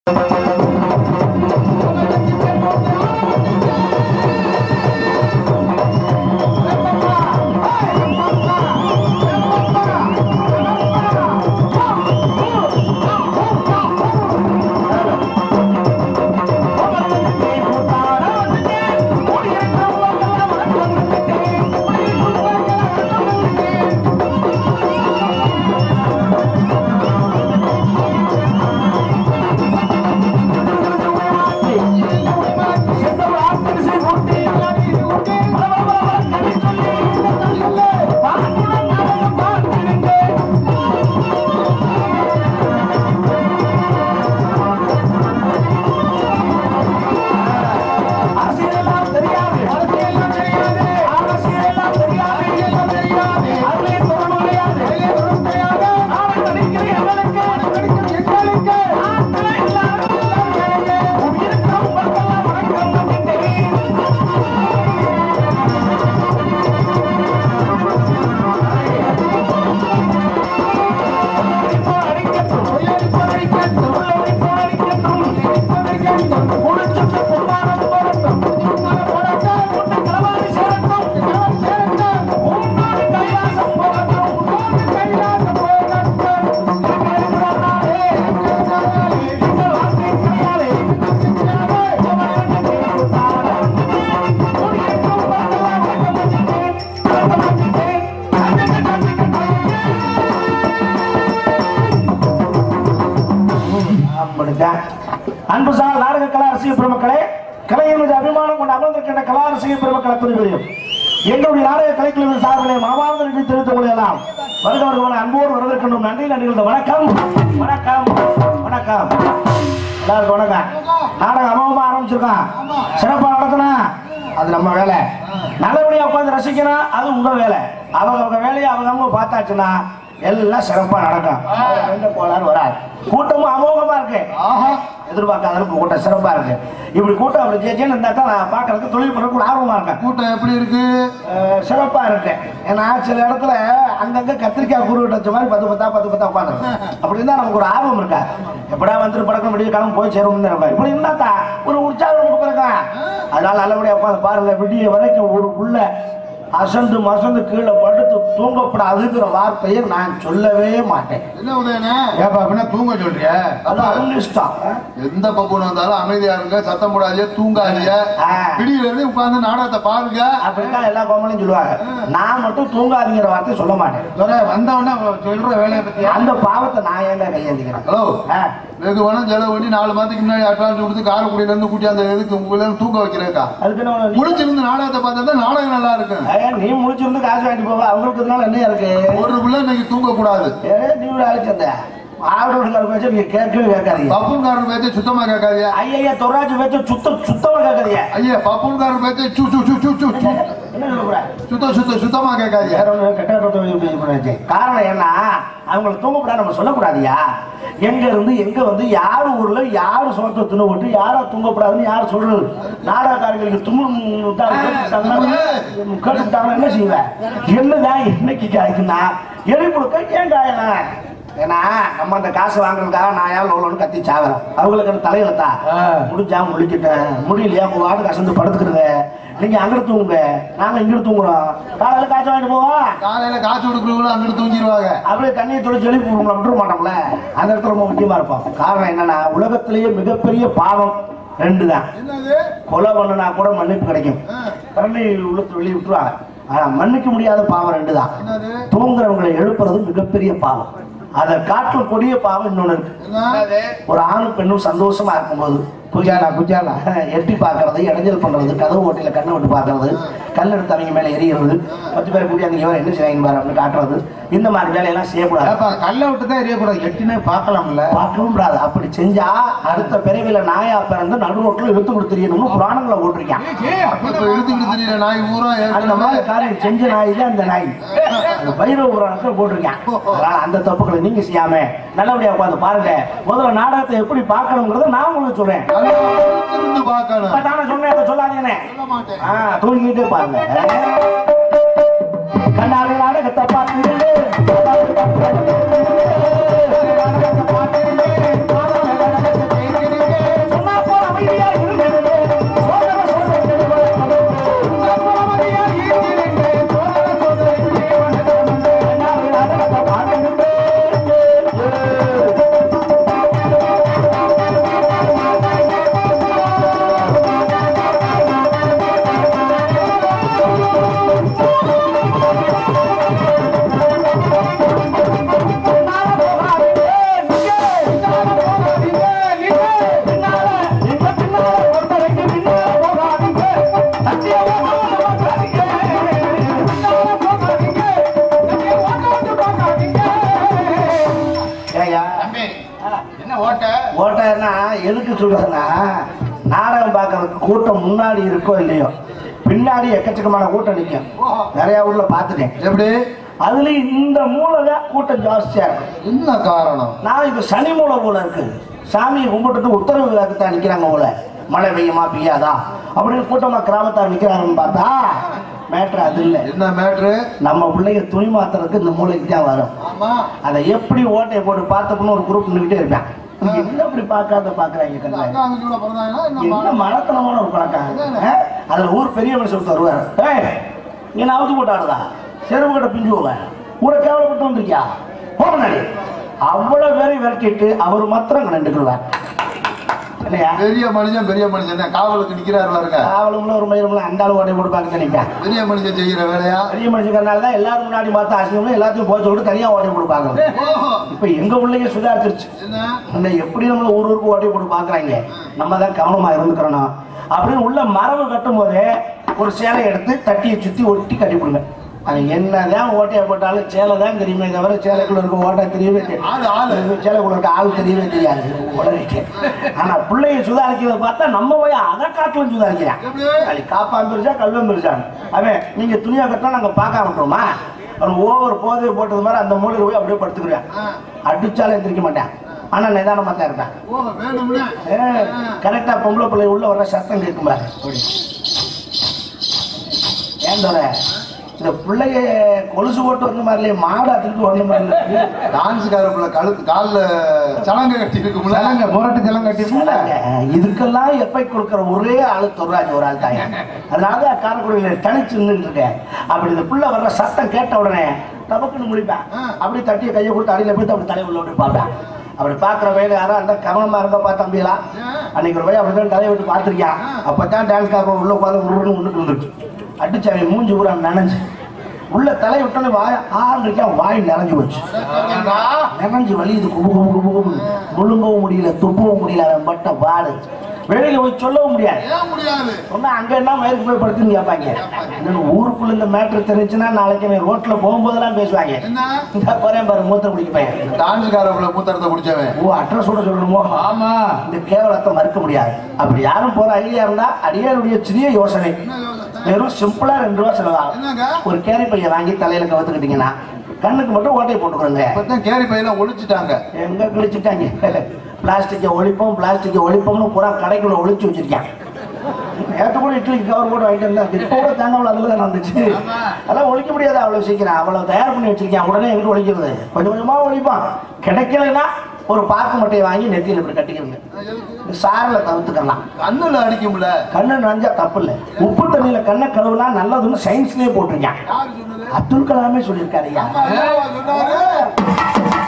அரசியலெல்லாம் தெரியாது அரசியலெல்லாம் தெரியாது அரசியலெல்லாம் தெரியாது எல்லாம் தெரியாது அதிலே தொடர்பு கிடையாது அதிலே தொடர்பு கிடையாது நாளை நடிக்கிற எங்களுக்கு நடிக்கிற எங்களுக்கு ஆட்களை எல்லாரும் எல்லாம் கிடையாது உயிருக்கு உங்களுக்கெல்லாம் வணக்கம் நம்பிக்கை அப்படித்தான் அன்பு சார் நாடக கலா ரசிக பெருமக்களே கலையின் மீது அபிமானம் கொண்டு அமர்ந்திருக்கின்ற கலா ரசிக பெருமக்கள் அத்தனை பேரையும் எங்களுடைய நாடக கலைக்குழுவின் சார்பிலே மனமார்ந்த நன்றி தெரிவித்துக் கொள்ளலாம் வருகிறவர்கள் அன்போடு வரவேற்கின்றோம் நன்றி நன்றிகள் வணக்கம் வணக்கம் வணக்கம் எல்லாருக்கும் வணக்கம் நாடகம் அமோகமா ஆரம்பிச்சிருக்கான் சிறப்பா நடத்தணும் அது நம்ம வேலை நல்லபடியா உட்காந்து ரசிக்கணும் அது உங்க வேலை அவங்க அவங்க வேலையை அவங்க அவங்க பார்த்தாச்சுன்னா எல்லாம் சிறப்பா நடக்கும் எந்த கோளாறு வராது கூட்டமும் அமோகமா இருக்கு எதிர்பார்க்காத அளவுக்கு கூட்டம் சிறப்பா இருக்கு இப்படி கூட்டம் அப்படி ஜெயிச்சேன்னு இருந்தா தான் நான் பார்க்கறதுக்கு தொழில் பண்ண ஆர்வமா இருக்கேன் கூட்டம் எப்படி இருக்கு அஹ் சிறப்பா இருக்கு ஏன்னா சில இடத்துல அங்கங்க கத்திரிக்காய் குரு வச்ச மாதிரி பத்து பத்தா பத்து பத்தா உட்காந்து அப்படின்னா நமக்கு ஒரு ஆர்வம் இருக்கா எப்படா வந்துட்டு படக்கம் விடிய காலம் போய் சேரும் இப்படி இருந்தா தான் ஒரு உற்சாகம் நமக்கு பிறக்கும் அதனால நல்லபடியா உட்காந்து பாருங்க விடிய வரைக்கும் ஒரு உள்ள அசந்து மசந்து கீழே படுத்து தூங்கப்படாதுங்கிற வார்த்தையை நான் சொல்லவே மாட்டேன் என்ன உதயனே ஏப்பா அப்படின்னா தூங்க சொல்றியா அது அவங்க இஷ்டம் எந்த பப்புன்னு வந்தாலும் அமைதியா இருங்க சத்தம் போடாதீங்க தூங்காதீங்க ஆ. விடியில இருந்து உட்கார்ந்து நாடகத்தை பாருங்க அப்படித்தான் எல்லா கோமலையும் சொல்லுவாங்க நான் மட்டும் தூங்காதீங்கிற வார்த்தை சொல்ல மாட்டேன் வந்த உடனே சொல்ற வேலையை பத்தி அந்த பாவத்தை நான் ஏன் கையேந்திக்கிறேன் ஹலோ ஆ. வெகு பணம் செலவு பண்ணி நாலு மாதத்துக்கு முன்னாடி அட்வான்ஸ் கொடுத்து காரைக்குடியில இருந்து கூட்டி அந்த இதுக்கு உங்களை தூக்க வைக்கிறேக்கா அதுக்கு என்ன பண்ணணும்? முடிச்சிருந்து நாடகத்தை பார்த்தா தான் நாடகம் நல்லா இருக்கும் ஐயா, நீ முடிச்சிருந்து காசு வாங்கிட்டு போவ அவங்களுக்கு இதனால என்ன இருக்கு ஒரு பிள்ளை இன்னைக்கு தூங்க கூடாது ஏ நீ ஒரு அழைச்சந்த ஆடோடுல வச்சு நீங்க கேட்கவே கேட்காதீங்க பப்புன்காரர் பேச்ச சுத்தமா கேட்காதீங்க ஐயா தொராஜ் வச்சு சுத்த சுத்தமா கேட்காதீங்க ஐயா பப்புன்காரர் பேச்ச சு சு சு சு சு சு. என்ன சொல்ற சுத்த சுத்த சுத்தமா கேட்காதீங்க வேற ஒண்ணு கெட்ட கருத்தை இது பண்ணாச்சு. காரணம் என்ன அவங்களை தூங்கக்கூடாது நம்ம சொல்லக்கூடாதுயா எங்க இருந்து எங்க வந்து யார் ஊர்ல யாரு சோத்தை தின்னு விட்டு யாரா தூங்கக்கூடாதுன்னு யார் சொல்றது நாடகக்காரங்களுக்கு தும்மு கேட்டுட்டாங்க என்ன செய்வேன் என்னதான் என்னைக்கு காய்க்குன்னா எரிபுழுக்க ஏன் காயலாம் ஏன்னா நம்ம அந்த காசு வாங்குறதுக்காக நான் ஏன் லோலோன்னு கத்தி சாகுறேன் அவங்களுக்கு அந்த தலையிலத்தா முடிஞ்சா முழிக்கிட்டேன் முடியலையா உங்க வாடு கசந்து படுத்துக்கிறத நீங்க அங்கிட்டு தூங்குங்க நாங்க இங்கிட்டு தூங்குறோம் காலையில காய்ச்சல் வாங்கிட்டு போவோம் காலையில காசு கொடுக்குறவங்களும் அங்கிட்டு தூங்கிடுவாங்க விட்டுருவாங்க அப்படியே தண்ணியை தொழில் எழுப்பி விட விட்டுற மாட்டோம்ல அந்த இடத்துல ரொம்ப முக்கியமா இருப்போம் காரணம் என்னன்னா உலகத்திலேயே மிகப்பெரிய பாவம் ரெண்டு தான் என்னது கொலை பண்ணுனா கூட மன்னிப்பு கிடைக்கும் தண்ணி உளுத்து வெளியே விட்டுருவாங்க ஆனா மன்னிக்க முடியாத பாவம் ரெண்டு தான் என்னது தூங்குறவங்களை எழுப்புறது மிகப்பெரிய பாவம் அதை காட்டும் கொடிய பாவம் இன்னொன்னு இருக்கு என்ன ஒரு ஆணும் பெண்ணும் சந்தோஷமா இருக்கும்போது குஜாலா குஜாலா எட்டி பார்க்கறது இடைஞ்சல் பண்றது கதவு ஓட்டையில கண்ணை விட்டு பார்க்கறது கல் எடுத்து அவங்க மேல எரியறது பத்து பேர் கூட்டி அந்த இவன் என்ன செய்வாங்க பாரு அப்படின்னு காட்டுறது இந்த மாதிரி வேலையெல்லாம் செய்யக்கூடாது ஏப்பா கல்லை விட்டு தான் எரியக்கூடாது எட்டினே பார்க்கலாம்ல பார்க்கவும் கூடாது அப்படி செஞ்சா அடுத்த பிறவில நாயா பிறந்து நடு ரோட்ல இழுத்து கொடுத்துருக்கணும்னு புராணங்களை போட்டிருக்கான் இப்ப இழுத்துக்கிட்டு தெரியல நாய் ஊரா அந்த ஏற்கனவே மாதிரி காரியம் செஞ்ச நாய் தான் அந்த நாய் அந்த பைரவ புராணத்துல போட்டிருக்கான் அதனால அந்த தப்புக்களை நீங்க செய்யாம நல்லபடியா உட்காந்து பாருங்க முதல்ல நாடகத்தை எப்படி பார்க்கணுங்கிறத நான் உங்களுக்கு சொல்றேன் நல்லா இருந்து பார்க்கணும் இப்ப தானே சொன்னேன் அதை சொல்லாதீங்கண்ணே சொல்ல மாட்டேன் ஆ, தூங்கிட்டே பாருங்க கண்ணாடி நாடகத்தை பார்த்து எதுக்கு சொல்றேன்னா நாடகம் பார்க்கறதுக்கு கூட்டம் முன்னாடி இருக்கோ இல்லையோ பின்னாடி எக்கச்சக்கமான கூட்டம் நிற்கும் நிறைய ஊர்ல பார்த்துட்டேன் எப்படி அதுல இந்த மூலை தான் கூட்டம் ஜாஸ்தியா இருக்கும் என்ன காரணம் நான் இது சனி மூலை போல இருக்கு சாமியை கும்பிட்டுட்டு உத்தரவு தான் நிக்கிறாங்க போல மழை பெய்யுமா பெய்யாதா அப்படின்னு கூட்டமா கிராமத்தார் நிக்கிறாங்கன்னு பார்த்தா மேட்ரு அது இல்லை என்ன மேட்ரு நம்ம பிள்ளைங்க துணி மாத்துறதுக்கு இந்த மூளைக்கு தான் வரும் ஆமா அதை எப்படி ஓட்டையை போட்டு பார்த்தப்பன்னு ஒரு குரூப் நின்றுட்டே இருப்பேன் நீங்க என்ன இப்படி பார்க்காத பாக்குறாங்க கண்ணாடி அக்கா அவங்க கூட பிறந்தாங்கன்னா என்ன என்ன மா- மனத்தனமான ஒரு பழக்கம் ஆ? அதுல ஊர் பெரிய மனுஷன் ஒருத்தர் வருவார் ஏய் நீ நான் அவுத்து போட்டாடுதா செருப்பு கட்ட பிஞ்சு போவேன் ஊரை கேவலப்பட்டு வந்திருக்கியா போ முன்னாடி அவ்வளவு பேரை விரட்டிட்டு அவர் மாத்திரம் அங்க நின்றுக்குருவார் இல்லையா பெரிய மனுஷன் பெரிய மனுஷன் தான் காவலுக்கு நிக்கிறாரு பாருங்க காவலும்ல ஒரு மயிலும்ல அந்த ஆளு ஓட்டை போட்டு பார்க்க நினைப்பேன் பெரிய மனுஷன் செய்யற வேலையா பெரிய மனுஷங்கிறனால தான் எல்லாரும் முன்னாடி பார்த்து அசிங்கமா எல்லாத்தையும் போச்சு விட்டு தனியா ஓட்டை போட்டு பார்க்கணும் ஓஹோ இப்ப எங்க பிள்ளைங்க சுதாரிச்சிருச்சு என்ன அந்த எப்படி நம்மள ஊர் ஊருக்கு ஓட்டி போட்டு பாக்குறாங்க நம்ம தான் கவனமா இருந்துக்கிறோம் அப்படின்னு உள்ள மரபு கட்டும் போதே ஒரு சேலை எடுத்து தட்டியை சுத்தி ஒட்டி கட்டி கொடுங்க அது என்னதான் ஓட்டையை போட்டாலும் சேலை தான் தெரியுமே தவிர சேலைக்குள்ள இருக்க ஓட்டை தெரியவே ஆளு, ஆளு. தெரியும் சேலைக்குள்ள இருக்க ஆள் தெரியவே தெரியாது உடனே ஆனா பிள்ளைய சுதாரிக்கிறத பார்த்தா நம்ம போய் அதை காட்டிலும் சுதாரிக்கிறான் எப்படி? அது காப்பான் பெருசா கல்வம் பெருசான் அவன் நீங்க துணியா கட்டினா நாங்க பார்க்க விட்டோமா அவன் ஓவர் போதையை போட்டது மாதிரி அந்த மூலையில போய் அப்படியே படுத்துக்கிறேன் ஆ. அடிச்சாலும் எந்திரிக்க மாட்டான் ஆனா நிதானமா தான் இருப்பேன் ஓஹோ வேணும்னே கரெக்டா பொம்பளை பிள்ளை உள்ள வர சத்தம் கேட்கும் பாரு ஏன் தோற இந்த பிள்ளைய கொலுசு போட்டு வந்த மாதிரிலே மாடா திருப்பி வந்த மாதிரி இருக்கு. டான்ஸ்கார பிள்ளை கழுத்து கால்ல சலங்கை கட்டி இருக்கும்ல சலங்கை, முரட்டு ஜலம் கட்டிருக்குல்ல? இதுக்கெல்லாம் எப்பை கொடுக்கிற ஒரே ஆளு தொர்ராஜ் ஒரு ஆள் தாங்க அதனால காரக்குடியில தனிச்சு நின்றுட்டு இருக்கேன் அப்படி இந்த புள்ள வர்ற சத்தம் கேட்ட உடனே டபக்குன்னு முடிப்பேன் அப்படி தட்டிய கையை கொடுத்து அடியில போயிட்டு அப்படி தலையை உள்ள அப்படி பார்ப்பேன் அப்படி பாக்குற வேலை யாரா இருந்தா கவனமா இருந்தப்பா தம்பிகளா அன்னைக்கு ஒரு பையன் அப்படிதான் தலையை விட்டு பார்த்திருக்கியான் அப்பதான் டான்ஸ் காப்ப உள்ள உட்காந்து உருன்னு ஒண்ணுக்கு வந்துருச்சு அடிச்சாவி மூஞ்சி ஊரா நனைஞ்சு உள்ள தலையை விட்டோன்னு வாய் ஆறு இருக்கான் வாய் நிறைஞ்சு போச்சு நிறைஞ்சு வலியுது குபு குபு குபு குபு முழுங்கவும் முடியல துப்பவும் முடியல அவன் பட்ட பாடு வெளியில போய் சொல்லவும் முடியாது ஏன் முடியாது சொன்னா அங்க என்ன மயருக்கு போய் படுத்துன்னு கேட்பாங்க இன்னொன்னு ஊருக்குள்ள இந்த மேட்ரு தெரிஞ்சுன்னா நாளைக்கு அவன் ரோட்ல போகும்போதெல்லாம் பேசுவாங்க என்ன இந்த குறையும் பாரு மூத்த குடிக்க பையன் டான்ஸ்கார பிள்ளை மூத்தரத்தை குடிச்சவன் ஓ அட்ரஸ் கூட சொல்லணுமோ ஆமா இந்த கேவலத்தை மறுக்க முடியாது அப்படி யாரும் போற ஐடியா இருந்தா அடியாருடைய சிறிய யோசனை என்ன யோசனை? வெறும் சிம்பிளா ரெண்டு ரூபா செலவாகும் என்னங்க ஒரு கேரி பைய வாங்கி தலையில கவத்துக்கிட்டீங்கன்னா கண்ணுக்கு மட்டும் ஓட்டை போட்டுக்கிறோங்க இப்பதான் கேரி பையில ஒழிச்சிட்டாங்க எங்க கிழிச்சிட்டாங்க பிளாஸ்டிக்கை ஒழிப்போம் பிளாஸ்டிக்கை ஒழிப்போம்னு பூரா கடைக்குள்ள ஒழிச்சு வச்சிருக்கேன் நேற்று கூட இட்லிக்கு கவர் போட்டு வாங்கிட்டு வந்தேன் இப்போ கூட தேங்காய் அதில் தான் நடந்துச்சு அதெல்லாம் ஒழிக்க முடியாது அவ்வளோ சீக்கிரம் அவ்வளோ தயார் பண்ணி வச்சிருக்கேன் உடனே எங்கிட்ட ஒழிக்கிறது கொஞ்சம் கொஞ்சமா ஒழிப்பான் கிடைக்கலைன்னா ஒரு பாக்கு மட்டையை வாங்கி நெத்தியில் இப்படி கட்டிக்கிறங்க இந்த சாரில் தவிர்த்துக்கலாம் கண்ணுல அடிக்கும்ல கண்ணு நனைஞ்சா தப்பு இல்லை உப்பு தண்ணியில கண்ணை கழுவுனா நல்லதுன்னு சயின்ஸ்லயே போட்டிருக்கேன் யாரு சொன்னது அப்துல் கலாமே சொல்லியிருக்காரு ஐயா அம்மா என்னவா சொன்னாரு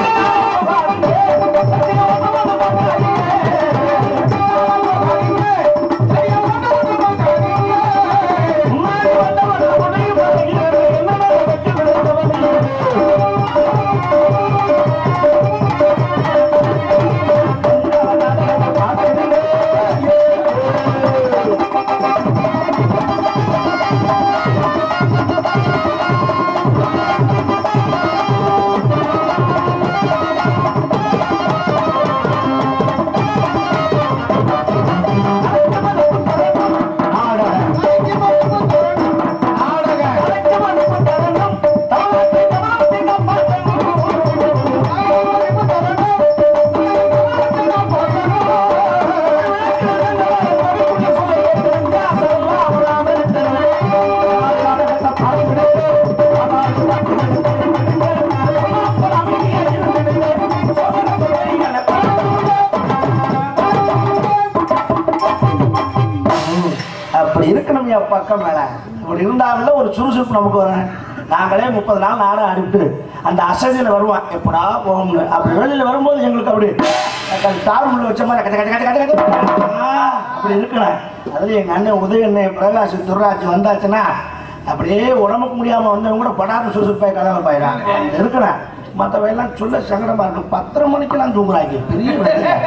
அப்படி இருக்கணும் என் பக்கம் மேல இப்படி இருந்தாலும் ஒரு சுறுசுறுப்பு நமக்கு வரும் நாங்களே முப்பது நாள் நாடகம் ஆடிவிட்டு அந்த அசதியில வருவான் எப்படா போகும்னு அப்படி வெளியில வரும்போது எங்களுக்கு அப்படி தார் உள்ள வச்ச மாதிரி கச்ச கச்ச கச்ச கச்ச கச்ச. ஆ, அப்படி இருக்கணும் அதுல எங்க அண்ணன் உதயண்ணன் பிரகாஷ் துர்ராஜ் வந்தாச்சுன்னா அப்படியே உடம்புக்கு முடியாம வந்தவங்க கூட படாத சுறுசுறுப்பாய் கலவை பாயிறான் இருக்கணும் மற்றவையெல்லாம் சொல்ல சங்கடமா இருக்கும் பத்தரை மணிக்கெல்லாம் தூங்குறாங்க பெரிய பிரச்சனை.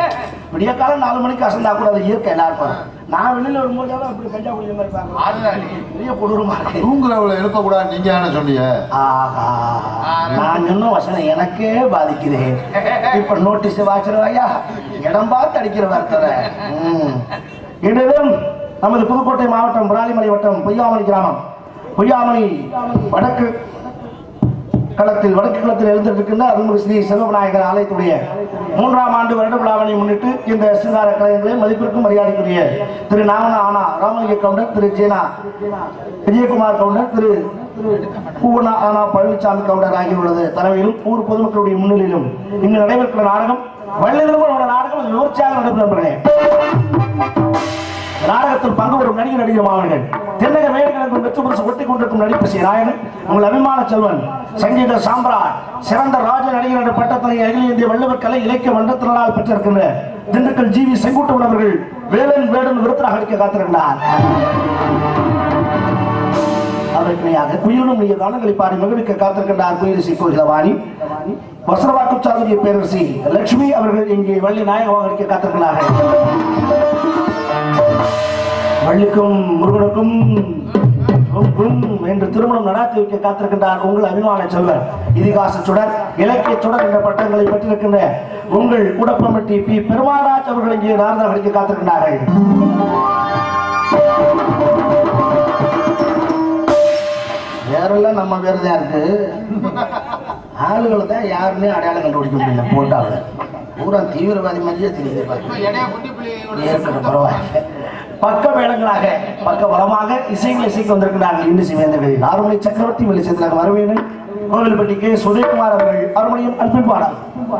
விடிய காலம் நாலு மணிக்கு அசந்தா கூட அது இயற்கை எல்லாருக்கும் நான் வெளியில வரும்போது தான் அப்படி கஞ்சா குடிக்கிற மாதிரி பாக்குறேன் ஆறுதாடி. பெரிய கொடூரமா இருக்கு தூங்குறவளை எழுப்பக்கூடாது நீங்க என்ன சொன்னீங்க ஆஹா நான் சொன்ன வசனம் எனக்கே பாதிக்குது இப்ப நோட்டீஸ் வாச்சிருவாயா இடம் பார்த்து அடிக்கிற வார்த்தை இடம் நமது புதுக்கோட்டை மாவட்டம் புராலிமலை வட்டம் பொய்யாமணி கிராமம் பொய்யாமணி வடக்கு களத்தில் வடக்கு களத்தில் எழுந்திருக்கின்ற அருள்மிகு ஸ்ரீ செல்வநாயகர் ஆலயத்துடைய மூன்றாம் ஆண்டு வருட விழாவினை முன்னிட்டு இந்த சிங்கார கலைஞர்களை மதிப்பிற்கும் மரியாதைக்குரிய திரு நாமன ஆனா ராமலிங்க கவுண்டர் திரு ஜேனா விஜயகுமார் கவுண்டர் திரு பூவனா ஆனா பழனிசாமி கவுண்டர் ஆகியோரது தலைமையிலும் ஊர் பொதுமக்களுடைய முன்னிலையிலும் இங்கு நடைபெற்ற நாடகம் வள்ளிருந்த நாடகம் அது விமர்சையாக நடைபெறும் நண்பர்களே. நாடகத்தில் பங்கு பெறும் நடிகர் நடிகர் மாணவர்கள் தென்னக மேற்கிழங்கும் வெற்றி பரிசு ஒட்டிக் கொண்டிருக்கும் நடிப்பு ஸ்ரீ நாயகன் உங்கள் அபிமான செல்வன் சங்கீத சாம்ராட் சிறந்த ராஜ நடிகர் என்ற பட்டத்தினை அகில இந்திய வள்ளுவர் கலை இலக்கிய மன்றத்தினரால் பெற்றிருக்கின்ற திண்டுக்கல் ஜி வி செங்குட்டுவன் அவர்கள் வேலன் வேடன் விருத்தராக அடிக்க காத்திருக்கிறார் அதற்கு இணையாக குயிலும் நீங்க காலங்களை பாடி மகிழ்விக்க காத்திருக்கின்றார் குயிலிசை கோகிலவாணி வசரவாக்கு சாதுரிய பேரரசி லட்சுமி அவர்கள் இங்கே வள்ளி நாயகமாக அடிக்க காத்திருக்கிறார்கள் வள்ளிக்கும் முருகனுக்கும் கும் கும் என்று திருமணம் நடாத்தி வைக்க காத்திருக்கின்றார் உங்கள் அபிமான செல்வர் இதிகாச சுடர் இலக்கிய சுடர் என்ற பட்டங்களை பெற்றிருக்கின்ற உங்கள் உடப்பமட்டி பி பெருமாராஜ் அவர்கள் இங்கே நாரதம் அடிக்க காத்திருக்கின்றார்கள் வேறெல்லாம் நம்ம பேர் தான் இருக்கு ஆளுகளை தான் யாருமே அடையாளம் கண்டுபிடிக்க முடியல போட்டாவில் பூரா தீவிரவாதி மாதிரியே தெரியுது பாருங்க. ஏற்கனவே பரவாயில்லை பக்க வேளங்களாக பக்க பலமாக இசைகள் இசைக்கு வந்திருக்கிறார்கள் இன்னிசை வேந்தர்கள் ஆறுமணி சக்கரவர்த்தி வெளிச்சந்திரன் வரவேணன் கோவில்பட்டி கே சுதயகுமார் அவர்கள் அருமணியும் அன்பின் பாடம்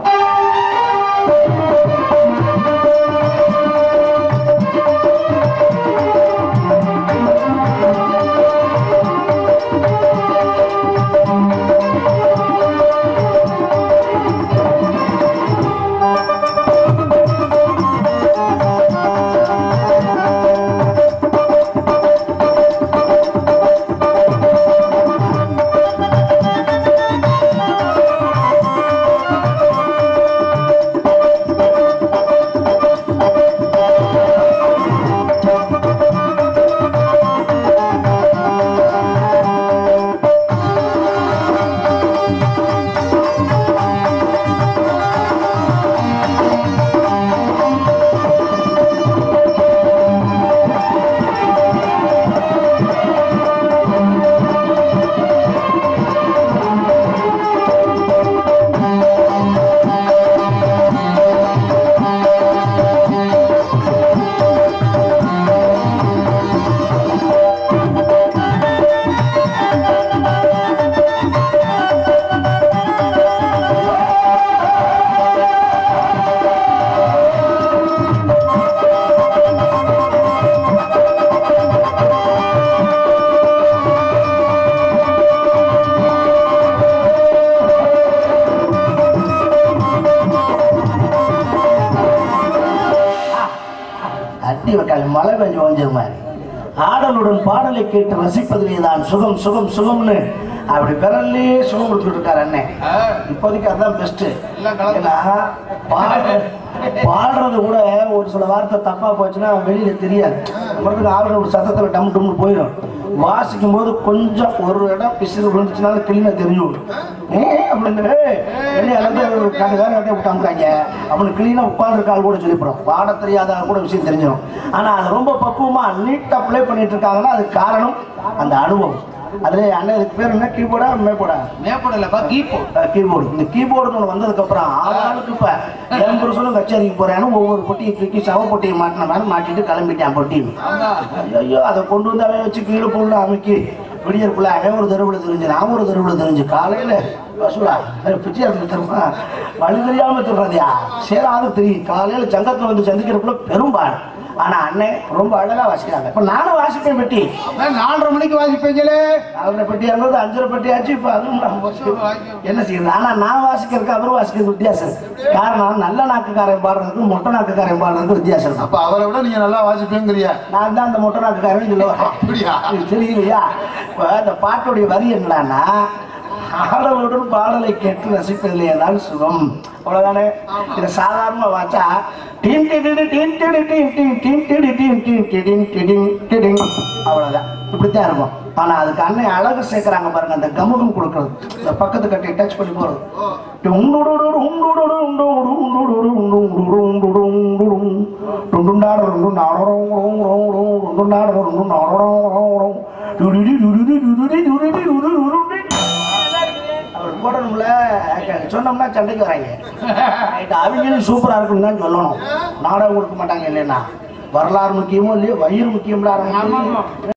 அட்டி வைக்கால் மழை பெஞ்சு ஓஞ்சது மாதிரி ஆடலுடன் பாடலை கேட்டு ரசிப்பதிலே தான் சுகம் சுகம் சுகம்னு அப்படி விரல்லே சுகம் கொடுத்துட்டு இருக்காரு அண்ணன் இப்போதைக்கு அதுதான் பெஸ்ட் எல்லாம் கலந்து. ஏன்னா பாடுற பாடுறது கூட ஒரு சில வார்த்தை தப்பா போச்சுன்னா வெளியில தெரியாது நம்மளுக்கு ஆளுநர் ஒரு சத்தத்துல டம் டம்னு போயிடும் வாசிக்கும் போது கொஞ்சம் ஒரு இடம் பிசுறு விழுந்துச்சுனாலும் கிளீனா தெரியும் ஏ அப்படின்னு வெளியே அளந்து ரெண்டு பேரும் கட்டி விட்டாங்க அப்படின்னு கிளீனா உட்கார்ந்து கால் கூட சொல்லிவிடும் பாட தெரியாத ஆள் கூட விஷயம் தெரிஞ்சிடும் ஆனா அது ரொம்ப பக்குவமா நீட்டா ப்ளே பண்ணிட்டு இருக்காங்கன்னா அதுக்கு காரணம் அந்த அனுபவம் அதுல அண்ணன் இதுக்கு பேர் என்ன கீபோர்டா மேப்போடா மேப்படலப்பா கீப்போர்ட் கீபோர்டு இந்த கீபோர்டு ஒன்று வந்ததுக்கு அப்புறம் ஆளாளுக்கு இப்ப என் புருஷனும் கச்சேரிக்கு போறேன்னு ஒவ்வொரு பொட்டியை தூக்கி சவ பொட்டியை மாட்டின மாதிரி மாட்டிட்டு கிளம்பிட்டான் பொட்டின்னு ஐயோ அதை கொண்டு வந்து அவன் வச்சு கீழே போட்டு அமைக்கி விடியற்குள்ள அவன் ஒரு தெருவில் தெரிஞ்சு நான் ஒரு தெருவில் தெரிஞ்சு காலையில வசூலா பிச்சை எடுத்து தருமா வழி தெரியாம திருறதையா சேராது தெரியும் காலையில சங்கத்துல வந்து சந்திக்கிறப்பல பெரும்பாடு ஆனா அண்ணன் ரொம்ப அழகா வாசிக்கிறாங்க இப்ப நானும் வாசிப்பேன் பெட்டி நாலரை மணிக்கு வாசிப்பீங்களே நாலரை பெட்டி இருந்தது அஞ்சரை பெட்டி ஆச்சு இப்ப அதுவும் நான் என்ன செய்யறது ஆனா நான் வாசிக்கிறதுக்கு அவர் வாசிக்கிறது வித்தியாசம் இருக்கு காரணம் நல்ல நாக்குக்காரன் பாடுறதுக்கும் மொட்டை நாக்குக்காரன் பாடுறதுக்கும் வித்தியாசம் இருக்கு அப்ப அவரை விட நீங்க நல்லா வாசிப்பேங்கிறிய நான் தான் அந்த மொட்டை நாக்குக்காரன் சொல்லுவேன் அப்படியா? இது தெரியலையா இப்ப இந்த பாட்டுடைய வரி என்னடான்னா ஆடலுடன் பாடலை கேட்டு ரசிப்பதிலே தான் சுகம் அவ்வளவுதானே இதை சாதாரணமா வாச்சா டீன் டிடி டீன் டிடி டீன் டீன் டீன் டிடி டீன் டீன் டிடின் டிடின் டிடிங் அவ்வளவுதான் இப்படித்தான் இருக்கும் ஆனா அதுக்கு அண்ணன் அழகு சேர்க்கறாங்க பாருங்க அந்த கமுகம் கொடுக்கறது இந்த பக்கத்து கட்டி டச் பண்ணி போறது உண்டுடுடு உண்டுடுடு உண்டுடு உண்டுடுடு உண்டுடுடு உண்டுடு உண்டுடும் டுண்டுண்டாடு ரெண்டு நாடரும் டுண்டுண்டாடு ரெண்டு நாடரும் டுடுடி டுடுடி டுடுடி டுடுடி டுடுடி அவர் போடணும்ல சொன்னோம்னா சண்டைக்கு வராங்க ரைட் அவங்களும் சூப்பரா இருக்குன்னு தான் சொல்லணும் நாடகம் கொடுக்க மாட்டாங்க இல்லைன்னா வரலாறு முக்கியமோ இல்லையோ வயிறு முக்கியம்ல ஆரம்பிச்சு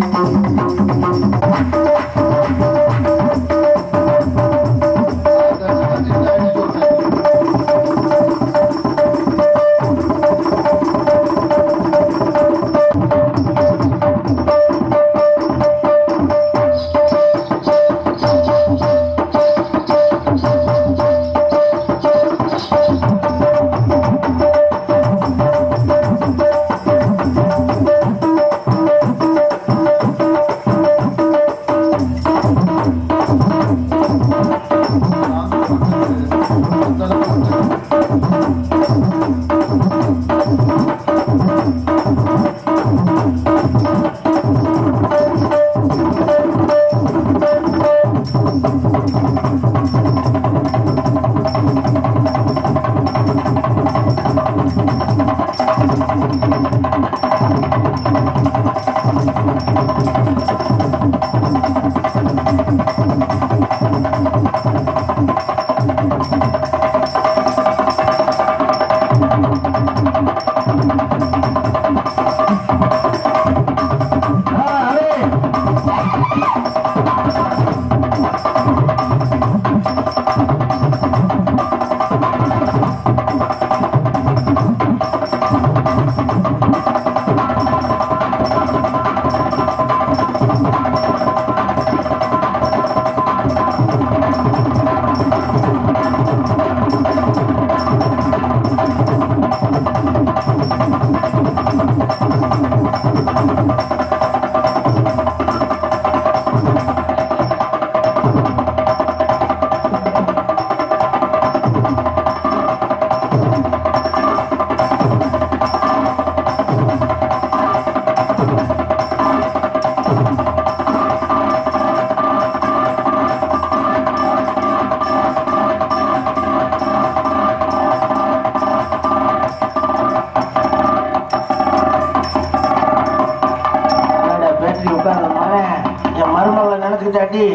என்னடா பேட்டரி உட்கார்ந்து மகன் என் மருமகளை நினைச்சுக்கிட்டாட்டி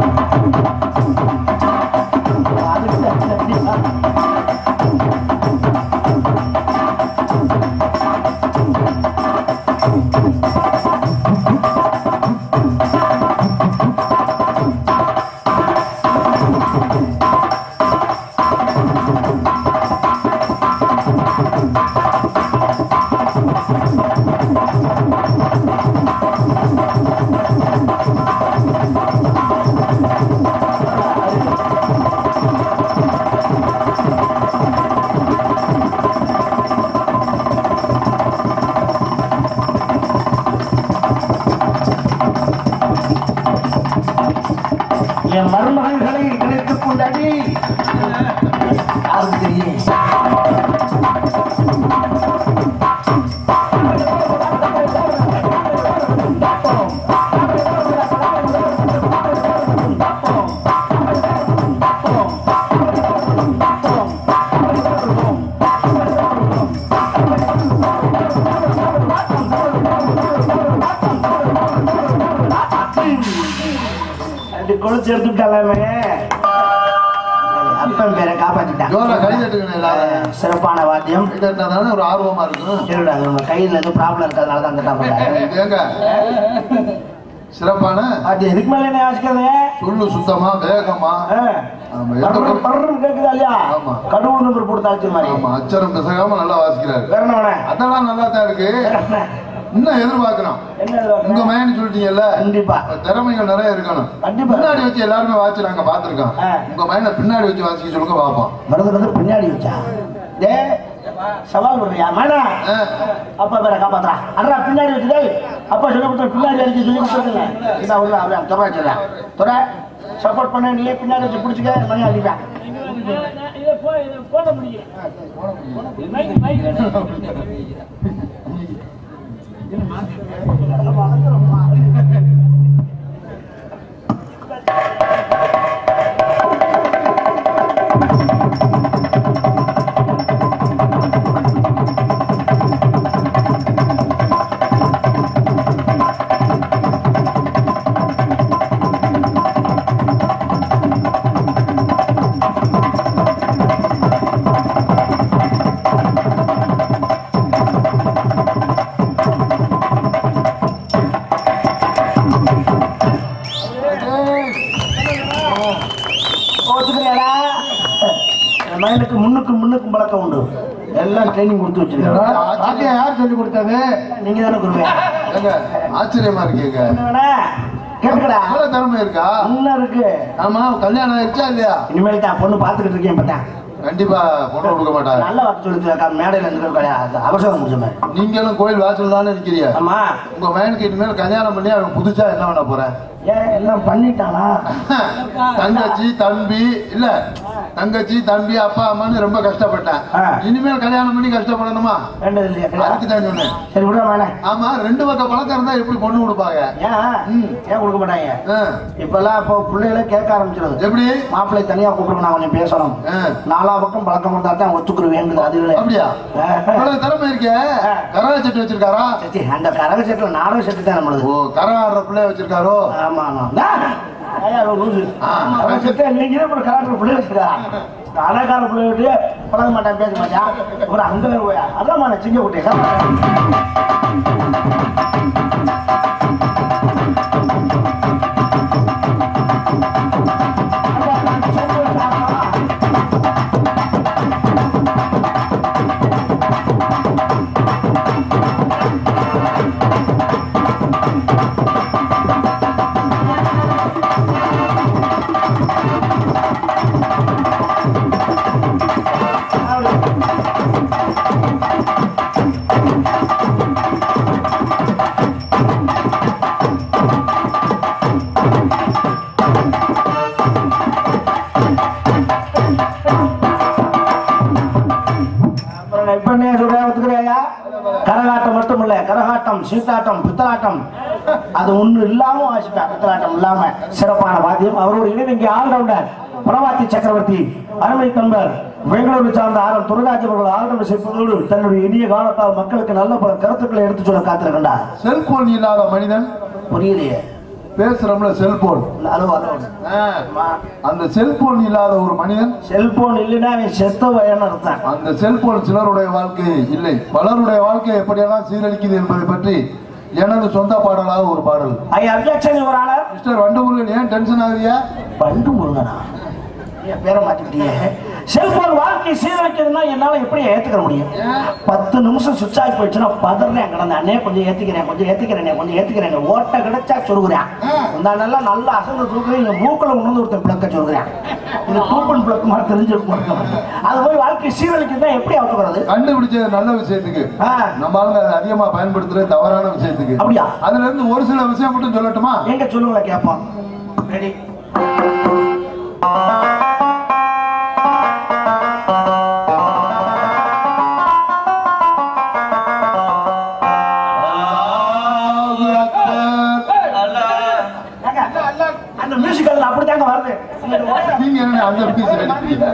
அதுக்கு தப்பியா? என் மருமகன்களை நினைத்துக் கொண்டாடி யாருக்கு தெரியும் அப்படி கொளுத்து எடுத்துட்டாலாமே அப்பன் பேரை காப்பாத்திட்டான் ஜோரா கை தட்டுங்கண்ணே எல்லாரும். சிறப்பான வாத்தியம் கை தட்டினாதானே ஒரு ஆர்வமா இருக்கும் இருடா அது உங்க கையில ஏதோ ப்ராப்ளம் இருக்கிறதுனால தான் தட்டாம இது ஏங்க சிறப்பான அது எதுக்கு மேல என்ன வாசிக்கிறது சொல்லு சுத்தமா வேகமா ஆ. ஆமா, எந்த பர்ரு, பொருள்? பர்ருன்னு கேக்குதா இல்லையா ஆமா. கடவுள் நம்பர் கொடுத்தாச்சு மாதிரி ஆமா அச்சரம் பிசகாம நல்லா வாசிக்கிறாரு வேற என்ன வேணும்? அதெல்லாம் நல்லா தான் இருக்கு வேற என்ன? இன்னும் எதிர்பார்க்கணும் என்ன உங்க எதிர்பார்க்கணும்? மயன்னு சொல்லிட்டீங்கல்ல கண்டிப்பா திறமைகள் நிறைய இருக்கணும் கண்டிப்பா. பின்னாடி வச்சு எல்லாருமே வாட்சி நாங்க பாத்துருக்கோம் ஆ. உங்க மயனை பின்னாடி வச்சு வாசிக்க சொல்லுங்க பாப்போம் மருந்து வந்து பின்னாடி வச்சா டே சவால் விடுறியா மேடா ஆ. அப்பா பேரை காப்பாத்துறா அட்ரா பின்னாடி வச்சு டேய் அப்பா சொல்லி கொடுத்த பின்னாடி அடிச்சு சொல்லி கொடுத்துருங்க இதான் உள்ள அப்படியே தொலை வச்சிடலாம் தொலை சப்போர்ட் பண்ண நீ பின்னாடி வச்சு பிடிச்சிக்க மணி அடிப்பேன் இதை போ- இதை போட முடியும் மைக் மைக் ஒத்துக்கிறியாடா என் மகனுக்கு முன்னுக்கும் முன்னுக்கும் பழக்கம் உண்டு எல்லாம் ட்ரைனிங் கொடுத்து வச்சிருக்கேன் பாத்தியா யார் சொல்லி கொடுத்தது நீங்க தானே குருவே ஏங்க ஆச்சரியமா இருக்கீங்க என்னடா கேட்டுக்கடா அவ்வளவு திறமை இருக்கா இன்னும் இருக்கு ஆமா கல்யாணம் ஆயிடுச்சா இல்லையா இனிமேல் தான் பொண்ணு பார்த்துக்கிட்டு இருக்கேன் பார்த்தேன் கண்டிப்பா பொண்ணு கொடுக்க மாட்டாங்க நல்ல வார்த்தை சொல்லி மேடையில் இருந்து கிடையாது அவசரம் முடிச்ச மாதிரி நீங்களும் கோயில் வாசல் தானே நிக்கிறீங்க ஆமா உங்க மகனுக்கு இனிமேல் கல்யாணம் பண்ணி அவன் புதுசா என்ன பண்ண போறேன் ஏன் எல்லாம் பண்ணிட்டானா தங்கச்சி தம்பி இல்ல தங்கச்சி தம்பி அப்பா அம்மான்னு ரொம்ப கஷ்டப்பட்டேன் ஆ. இனிமேல் கல்யாணம் பண்ணி கஷ்டப்படணுமா வேண்டது இல்லையா அதுக்கு தான் சொன்னேன் சரி விட வேணே ஆமா ரெண்டு பக்கம் பழக்கம் இருந்தா எப்படி பொண்ணு கொடுப்பாங்க ஏன் ம். ஏன் கொடுக்க மாட்டாங்க ஆ. இப்பெல்லாம் இப்போ பிள்ளைகளே கேட்க ஆரம்பிச்சிருது எப்படி மாப்பிள்ளை தனியா கூப்பிடுங்க நான் கொஞ்சம் பேசணும் ஆ. நாலா பக்கம் பழக்கம் இருந்தா தான் ஒத்துக்குரு வேண்டுது அது இல்லை அப்படியா இவ்வளவு திறமை இருக்கே கரக செட்டு வச்சிருக்காரா சரி, அந்த கரக செட்டில் நாடக செட்டு தான் நம்மளுது ஓ கரகம் ஆடுற பிள்ளைய வச்சிருக்காரோ ஆமா ஆமா டா, ஐயா, ஒரு லூசு. ஆ. கரக செட்டு நீங்க ஒரு கராட்டர் பிள்ளை வச்சிருக்கா அழகான பிள்ளை விட்டு பழக மாட்டான் பேச மாட்டான் அப்புறம் அங்க போய் அதான் நான் சிங்க குட்டி அப்புறம் இப்ப என்ன சொல்றேன் ஒத்துக்கிறியா கரகாட்டம் மட்டும் இல்ல கரகாட்டம் சீட்டாட்டம் பித்தலாட்டம் அது ஒண்ணு இல்லாம வாசிப்பேன் பித்தலாட்டம் இல்லாம சிறப்பான வாத்தியம் அவரோடு இணைந்து இங்கே ஆல்ரவுண்டர் புறவாத்தி சக்கரவர்த்தி அருமை தம்பர் பெங்களூரு சார்ந்த ஆரம் துரராஜ் அவர்கள் ஆல்ரவுண்டர் செய்வதோடு தன்னுடைய இனிய காலத்தால் மக்களுக்கு நல்ல பல கருத்துக்களை எடுத்து சொல்ல காத்திருக்கின்றார் செல்போன் இல்லாத மனிதன் புரியலையே பேசுறோம்ல செல்போன் அளவு அளவு அந்த செல்போன் இல்லாத ஒரு மனிதன் செல்போன் இல்லைன்னா அவன் செத்த வயன்னு அர்த்தம் அந்த செல்போன் சிலருடைய வாழ்க்கை இல்லை பலருடைய வாழ்க்கை எப்படியெல்லாம் சீரழிக்குது என்பதை பற்றி எனது சொந்த பாடலாக ஒரு பாடல் I objection your honour mister Vandumurugan ஏன் டென்ஷன் ஆகுறியா பண்டு முருகனா என் பேரை மாத்திக்கிட்டீங்க செல்போன் வாழ்க்கை சீரழிக்கிறதுனா என்னால எப்படி ஏத்துக்க முடியும் பத்து நிமிஷம் சுவிட்ச் ஆகி போயிடுச்சுன்னா பதறேன் கிடந்த அண்ணே கொஞ்சம் ஏத்திக்கிறேன் கொஞ்சம் ஏத்திக்கிறேன் கொஞ்சம் ஏத்திக்கிறேன் ஓட்ட கிடைச்சா சொல்லுகிறேன் இந்த நல்லா நல்லா அசந்து தூக்குறேன் என் மூக்கில் உணர்ந்து ஒருத்தன் பிளக்க சொல்லுகிறேன் இது டூப்பன் பிளக் மாதிரி தெரிஞ்சிருக்கும் அது போய் வாழ்க்கை சீரழிக்கிறதா எப்படி அவுத்துக்கிறது கண்டுபிடிச்சது நல்ல விஷயத்துக்கு ஆ. நம்ம ஆளுங்க அதை அதிகமா பயன்படுத்துறது தவறான விஷயத்துக்கு அப்படியா? அதுல இருந்து ஒரு சில விஷயம் மட்டும் சொல்லட்டுமா எங்க சொல்லுங்களேன் கேட்போம் ரெடி அந்த மியூசிக்கல் அப்படித்தாங்க வருது நீங்க என்ன அந்த piece எடுக்கிறீங்க?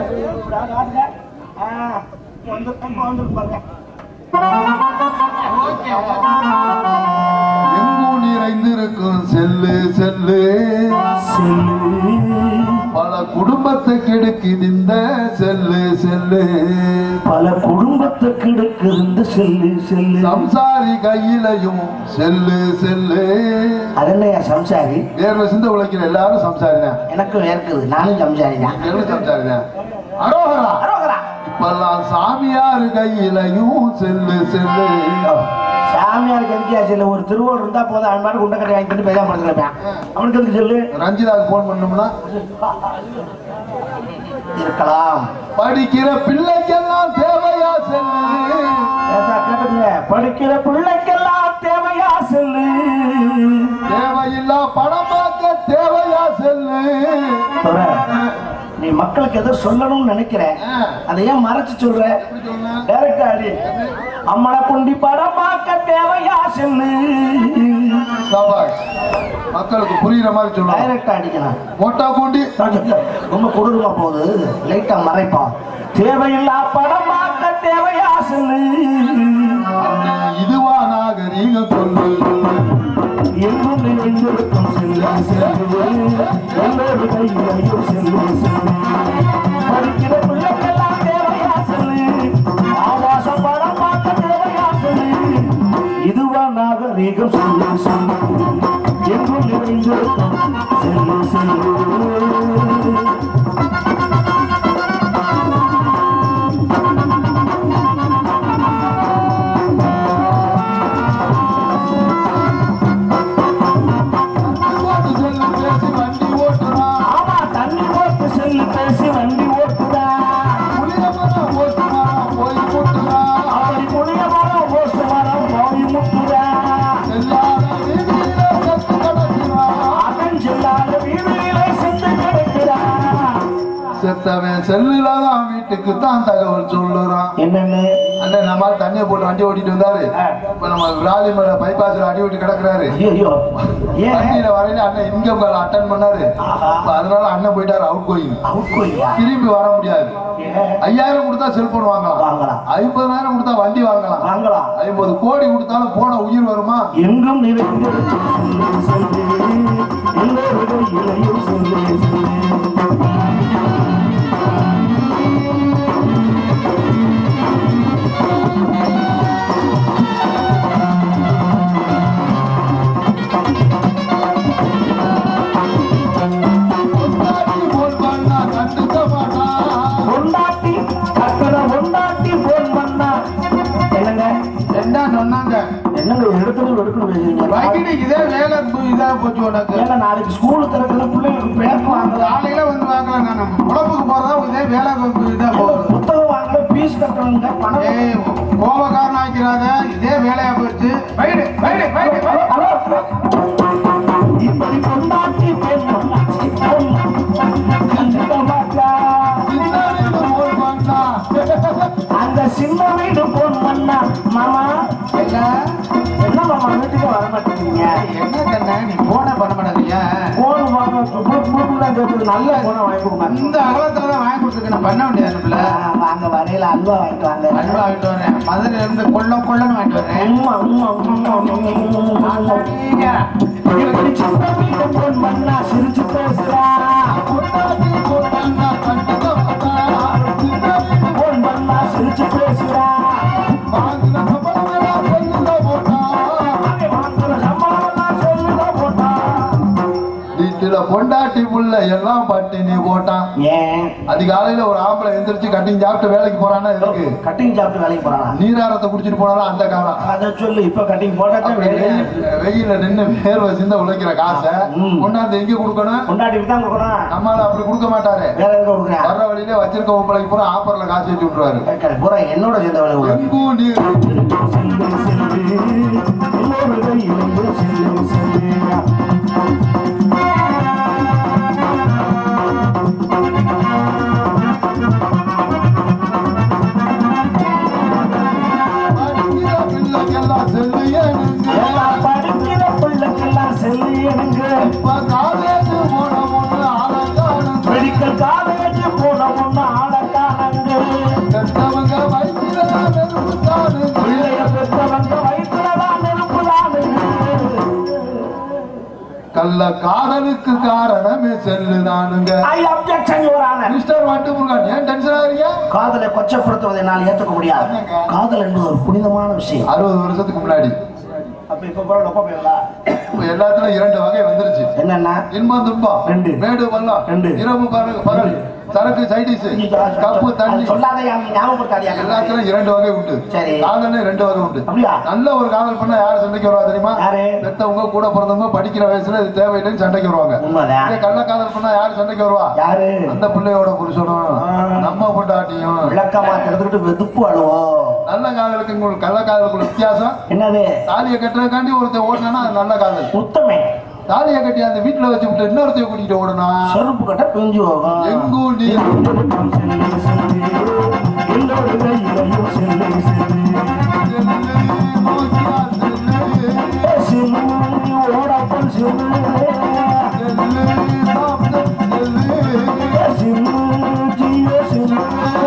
எங்கும் நிறைந்திருக்கும் செல்லு செல்லு பல குடும்பத்தை கெடுக்குது இந்த செல்லு செல்லு பல குடும்பத்துக்கு எடுக்குது இந்த செல்லு செல்லு சம்சாரி கையிலையும் செல்லு செல்லு அதென்னையா சம்சாரி வேர்வை சிந்த உழைக்கிற எல்லாரும் சம்சாரிதான் எனக்கும் ஏற்குது நானும் சம்சாரி தான் எவ்வளவு சம்சாரிதான் அரோகரா அரோகரா. இப்பெல்லாம் சாமியார் கையிலையும் செல்லு செல்லு சாமியாருக்கு எதுக்கியா செல்லு ஒரு திருவோடு இருந்தா போதும் அவன் மாதிரி குண்டை கட்டி வாங்கிட்டு பேசாம படுத்துருப்பேன் அவனுக்கு எதுக்கு செல்லு ரஞ்சிதாக்கு போன் பண்ணோம்னா இருக்கலாம் படிக்கிற பிள்ளைக்கெல்லாம் தேவையா செல்லு ஏத்தா கேட்டுங்க படிக்கிற பிள்ளைக்கெல்லாம் தேவையா செல்லு தேவையில்லா பணம் பார்க்க தேவையா செல்லு துரை, நீ மக்களுக்கு எதோ சொல்லணும்னு நினைக்கிற அதை ஏன் மறைச்சு சொல்ற டைரக்டா அடி அம்மனை குண்டி படம் பார்க்க தேவையா செல்லு சாபாஷ். மக்களுக்கு புரியுற மாதிரி சொல்லுவாங்க டைரக்டா அடிக்கணும் மோட்டா பூண்டி ரொம்ப கொடூரமா போகுது லைட்டா மறைப்பா தேவையில்லா படம் பார்க்க தேவையா செல்லு இதுவா நாகரீகம் சொல்லு எங்கும் நிறைந்திருக்கும் செல்ல செல்லு எல்லோரு கையிலையும் செல்லு செல்லு படிக்கிற பிள்ளைக்கெல்லாம் தேவையா செல்லு ஆபாச படம் பார்க்க தேவையா செல்லு இதுவா நாகரீகம் செல்லு செல்லு எங்கும் நிறைந்திருக்கும் செல்லு செல்லு ஓட்டு செல்லு பேசி வண்டி ஓட்டுறான் ஆமா தண்ணி ஓட்டு செல்லு பேசி வண்டி ஓட்டுதா புளியமரம் ஓட்டுறான் போய் ஓட்டுறான் அப்படி புளிய மரம் ஓசு மரம் போய் முட்டுதா செல்லாத வீதியில செத்து கிடக்கிறான் அதன் செல்லாத வீதியிலே சென்று கிடக்கிறா செத்தவன் செல்லுல தான் வீட்டுக்கு தான் தகவல் சொல்லுறான் என்னன்னு அண்ணன் நம்ம ஆள் தண்ணியை போட்டு வண்டி ஓட்டிட்டு வந்தாரு ஆ. இப்ப நம்ம விராலி மேல பைபாஸ்ல அடி ஓட்டி கிடக்குறாரு ஐயோ ஏன் வண்டியில வரையில அண்ணன் இன்கம் கால் அட்டன் பண்ணாரு ஆஹா. இப்ப அதனால அண்ணன் போயிட்டாரு அவுட் கோயிங் அவுட் கோயிலா திரும்பி வர முடியாது ஏன்? ஐயாயிரம் கொடுத்தா செல்போன் வாங்கலாம் வாங்கலாம். ஐம்பதாயிரம் கொடுத்தா வண்டி வாங்கலாம் வாங்கலாம் ஐம்பது கோடி கொடுத்தாலும் போன உயிர் வருமா எங்கும் நிறைந்திருக்கும் செல்லு செல்லு எல்லோருடைய இலையும் செல்லு செல்லு பொண்டாட்டி போன் பண்ணா கண்டுக்க மாட்டான் பொண்டாட்டி அக்கறை பொண்டாட்டி போன் பண்ணா என்னங்க என்ன சொன்னாங்க என்னங்க எடுக்கணும் எடுக்கணும் பேசுறீங்க வைக்கிட்டு இதே வேலை பு- இதா போச்சு உனக்கு ஏன்னா நாளைக்கு ஸ்கூல் திறக்கிற பிள்ளைங்களுக்கு பேப்பர் வாங்கலாம் காலையில வந்து வாங்கல நான் உழப்புக்கு போறதா இதே வேலை பு- இதா போகுது புத்தகம் வாங்கல பீஸ் கட்டணுங்க பணம் ஏய் கோபக்காரன் ஆக்கிறாத இதே வேலையா போச்சு wide wide wide wide. Hello. இப்படி கொண்டாட்டி போன் பண்ணா கண்டிப்பா மாட்டா. சின்ன வீடு போன் பண்ணா அந்த சின்ன வீடு போன் பண்ணா மாமா என்ன என்ன மாமா வீட்டுக்கு வர மாட்டேங்கிறீங்க என்ன கண்ணா நீ போன பண்ண மாட்டேங்கியா போன் வாங்க தான் கேட்குது நல்ல போனை வாங்கி கொடுங்க இந்த அகலத்துல தான் வாங்கி கொடுத்துருக்கு நான் பண்ண வேண்டியது ஆ, வாங்க வரையில அல்வா வாங்கிட்டு வாங்க அல்வா வாங்கிட்டு வரேன் மதுரையில இருந்து கொள்ள கொள்ளன்னு வாங்கிட்டு வரேன் உம்மா, உம்மா, உம்மா, உம்மா, உம்மா. இப்படி சின்ன வீடு போன் பண்ணா சிரிச்சு பேசுறா பொண்டாட்டி போன் பண்ணா கண்டுக்க மாட்டான் சின்ன வீடு போன் பண்ணா சிரிச்சு பேசுறா வாங்கின சம்பளம் எல்லாம் செல்லுல போட்டான் அவன் வாங்குற சம்பளம் எல்லாம் சொல்லுதா போட்டா வீட்டுல பொண்டாட்டி புள்ள எல்லாம் பட்டினி போட்டான் ஏன் அதிகாலையில ஒரு ஆம்பளை எந்திரிச்சு கட்டிங் சாப்பிட்டு வேலைக்கு போறான்னா எதுக்கு கட்டிங் சாப்பிட்டு வேலைக்கு போறானா நீராரத்தை குடிச்சிட்டு போனாலும் அந்த காலம் அதை சொல்லு இப்ப கட்டிங் போட்டா அப்படி வெயில் வெயில்ல நின்னு வேர்வை சிந்த உழைக்கிற காசை ம். கொண்டாந்து எங்க கொடுக்கணும் கொண்டாட்டிட்டு தான் கொடுக்கணும் நம்மளால அப்படி கொடுக்க மாட்டாரு வேற எதுக்கு கொடுக்குறேன் வர்ற வழியில வச்சிருக்க உப்பளைக்கு பூரா ஆப்பர்ல காசு ஏற்றி விட்டுருவாரு பூரா என்னோட சேர்ந்த வேலை உள்ள எங்கும் நீர் செல்லு செல்லு இன்னொரு கையிலே செல்லு செல்லு படிக்கிற பிள்ளைக்கெல்லாம் செல்லு ஏனுங்க எல்லாம் படிக்கிற பிள்ளைக்கெல்லாம் செல்லு எனக்கு இப்ப காலேஜ் போன பொண்ணு ஆளங்கானுங்க மெடிக்கல் காலேஜ் போன ஒண்ணு ஆளக்கானங்க கெட்டவங்க வயிற்றுல நெருப்புத்தானுங்க பிள்ளைய பெற்றவங்க வயிற்றுலதான் நெருப்புதானுங்க கள்ள காதலுக்கு காரணமே செல்லுதானுங்க I objection your honour mister Vandu Murugan ஏன் டென்ஷன் ஆகிறீங்க காதலை கொச்சப்படுத்துவதை என்னால் ஏற்றுக்க முடியாது காதல் என்பது ஒரு புனிதமான விஷயம் அறுபது வருஷத்துக்கு முன்னாடி அப்ப இப்ப போற டொப்ப போயிடலாம் இப்ப எல்லாத்துலயும் இரண்டு வகை வந்துருச்சு என்னன்னா இன்பம் துன்பம் ரெண்டு. மேடு பள்ளம் ரெண்டு. இரவு பகல் பகல் சரக்கு சைடிஸ் கப்பு தண்ணி சொல்லாத ஞாபகப்படுத்தாதியா எல்லாத்துலயும் இரண்டு வகை உண்டு சரி. காதல்ல ரெண்டு வகை உண்டு அப்படியா? நல்ல ஒரு காதல் பண்ணா யார் சண்டைக்கு வருவா தெரியுமா யாரு? பெத்தவங்க கூட பிறந்தவங்க படிக்கிற வயசுல இது தேவையில்லைன்னு சண்டைக்கு வருவாங்க உண்மைதான் இதே கள்ள காதல் பண்ணா யார் சண்டைக்கு வருவா யாரு அந்த பிள்ளையோட புருஷனும் ஆ. நம்ம பொண்டாட்டியும் விளக்கமா எடுத்துக்கிட்டு வெதுப்பு அழுவோம் நல்ல காதலுக்கு உங்களுக்கு கள்ள காதலுக்குள்ள வித்தியாசம் என்னது தாலியை கட்டுறதுக்காண்டி ஒருத்தன் ஓட்டினா அது நல்ல காதல் உத்தமே தாலியை கட்டி அந்த வீட்டுல வச்சு விட்டு இன்னொருத்தைய கூட்டிட்டு ஓடணும் செருப்பு கட்ட பிஞ்சு போகும் எங்கும் நீ எல்லோரு கையிலையும் செல்லு செல்லு நோக்கியா செல்லு. சிலு ஓடப்பன் சிலு செல்லு, சாப்பிட்டு செல்லு. சிலு ஜியோ சிலு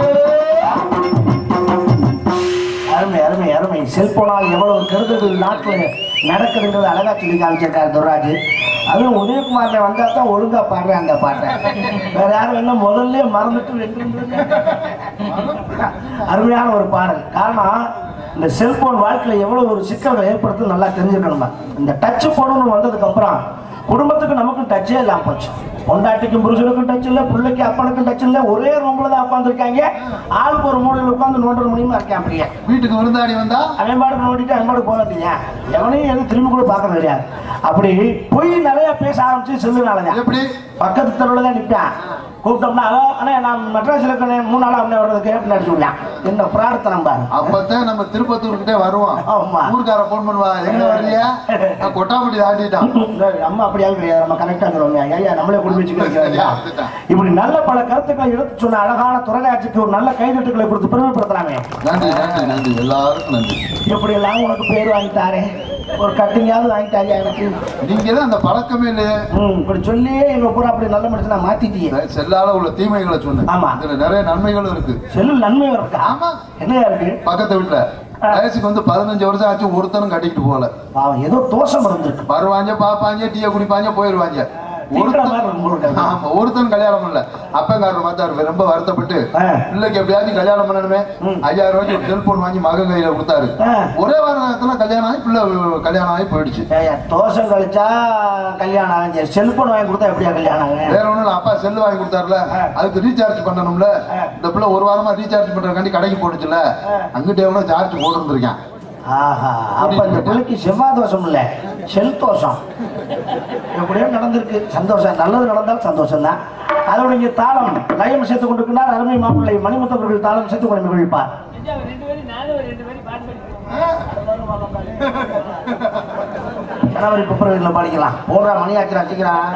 அருமை அருமை அருமை செல்போனால் எவ்வளவு கருதுகள் நாட்டில் நடக்குதுன்றது அழகா சொல்லி காமிச்சிருக்காரு துர்ராஜ் அதுவும் உதயகுமார்ல வந்தா தான் ஒழுங்கா பாடுறேன் அந்த பாட்டை வேற யாரும் என்ன முதல்ல மறந்துட்டு வென்று அருமையான ஒரு பாடல் காரணம் இந்த செல்போன் வாழ்க்கையில எவ்வளவு ஒரு சிக்கல்களை ஏற்படுத்தும் நல்லா தெரிஞ்சுக்கணுமா இந்த டச் போனு வந்ததுக்கு அப்புறம் குடும்பத்துக்கு நமக்கும் டச்சே இல்லாம போச்சு பொண்டாட்டிக்கும் புருஷனுக்கும் டச் இல்ல பிள்ளைக்கு அப்பனுக்கும் டச் இல்ல ஒரே ரூம்ல தான் உட்காந்துருக்காங்க ஆளுக்கு ஒரு மூலையில் உட்காந்து நோண்டர் மணியுமா இருக்கேன் அப்படியே வீட்டுக்கு விருந்தாடி வந்தா அவன் பாட்டுக்கு நோண்டிட்டு அவன் பாட்டுக்கு போக வேண்டிய எவனையும் எதுவும் திரும்பி கூட பார்க்க தெரியாது அப்படி பொய் நிறைய பேச ஆரம்பிச்சு செல்லுனாலதான் எப்படி பக்கத்து தெருவில் தான் நிற்பான் கூப்பிட்டோம்னா ஹலோ அண்ணா நான் மெட்ராஸில் இருக்கேன் மூணு நாள் அவனே வர்றதுக்கு அப்படின்னு அடிச்சு விடலாம் என்ன பிரார்த்தனை பாரு அப்பதான் நம்ம திருப்பத்தூர்கிட்டே வருவோம் ஆமா. ஊருக்கார போன் பண்ணுவா எங்க வர்றியா நான் கொட்டாப்பட்டி தாண்டிட்டான் அம்மா அப்படியாவது கிடையாது நம்ம கரெக்டாக சொல்லுவோம் ஐயா நம்மளே குடும்பம் வச்சுக்கிறோம் இப்படி நல்ல பல கருத்துக்களை எடுத்து சொன்ன அழகான துறையாட்சிக்கு ஒரு நல்ல கைதட்டுகளை கொடுத்து பெருமைப்படுத்தலாமே நன்றி நன்றி நன்றி எல்லாருக்கும் நன்றி எப்படி எல்லாம் உனக்கு பேர் வாங்கிட்டாரே ஒரு கட்டிங்காவது வாங்கிட்டாரியா எனக்கு நீங்க தான் அந்த பழக்கமே இல்லையே ம் இப்படி சொல்லியே எங்க பூரா அப்படி நல்ல மனுஷனா மாத்திட்டியே செல்லால உள்ள தீமைகளை சொன்னேன் ஆமா. இதுல நிறைய நன்மைகளும் இருக்கு செல்லு நன்மை இருக்கா ஆமா என்னையா இருக்கு பக்கத்து வீட்டுல வயசுக்கு வந்து பதினஞ்சு வருஷம் ஆச்சு ஒருத்தனும் கட்டிக்கிட்டு போகல பாவம் ஏதோ தோஷம் இருந்திருக்கு வருவாங்க பாப்பாங்க டீயை குடிப்பாங்க போயிருவாங்க தீக்கிற மாதிரி ஒருத்தன் இருக்கு உங்களுக்கு. ஆமா ஒருத்தன் கல்யாணம் பண்ணல அப்பங்காரர் பார்த்தாரு ரொம்ப வருத்தப்பட்டு ஆ. பிள்ளைக்கு எப்படியாச்சும் கல்யாணம் பண்ணணுமே ம். ஐயாயிரம் ரூபாய்க்கு ஒரு செல்போன் வாங்கி மகன் கையில கொடுத்தாரு ஆ. ஒரே வாரத்துல கல்யாணம் ஆகி பிள்ளை கல்யாணம் ஆகி போயிடுச்சு ஏய்யா, தோஷம் கழிச்சா கல்யாணம் ஆகும் செல்போன் வாங்கி கொடுத்தா எப்படியா கல்யாணம் ஆகும் வேற ஒண்ணும் இல்ல அப்பா செல்லு வாங்கி கொடுத்தாருல ஆ. அதுக்கு ரீசார்ஜ் பண்ணணும்ல ஆ. இந்த பிள்ளை ஒரு வாரமா ரீசார்ஜ் பண்றதுக்காண்டி கடைக்கு போட்டுச்சுல ஆ. அங்கிட்ட எவ்வளவு சார்ஜ் போட்டு இருந்திருக்கேன் ஆஹா அப்ப இந்த பிள்ளைக்கு செவ்வாய் தோஷம் இல்ல செல் தோஷம் எப்படியோ நடந்திருக்கு சந்தோஷம் நல்லது நடந்தால் சந்தோஷம் தான் அதோட இங்க தாளம் லயம் சேர்த்து கொண்டிருக்கிறார் அருமை மாப்பிள்ளை மணிமுத்தவர்கள் தாளம் சேர்த்து கொண்டு மகிழ்ப்பார் செஞ்சா ஒரு ரெண்டு பேரும் நானும் ஒரு ரெண்டு பேரும் பாட்டு படிக்கிறேன் கணவரி பிப்ரவரியில் பாடிக்கலாம் போடுறா மணி ஆச்சுரா சீக்கிரம்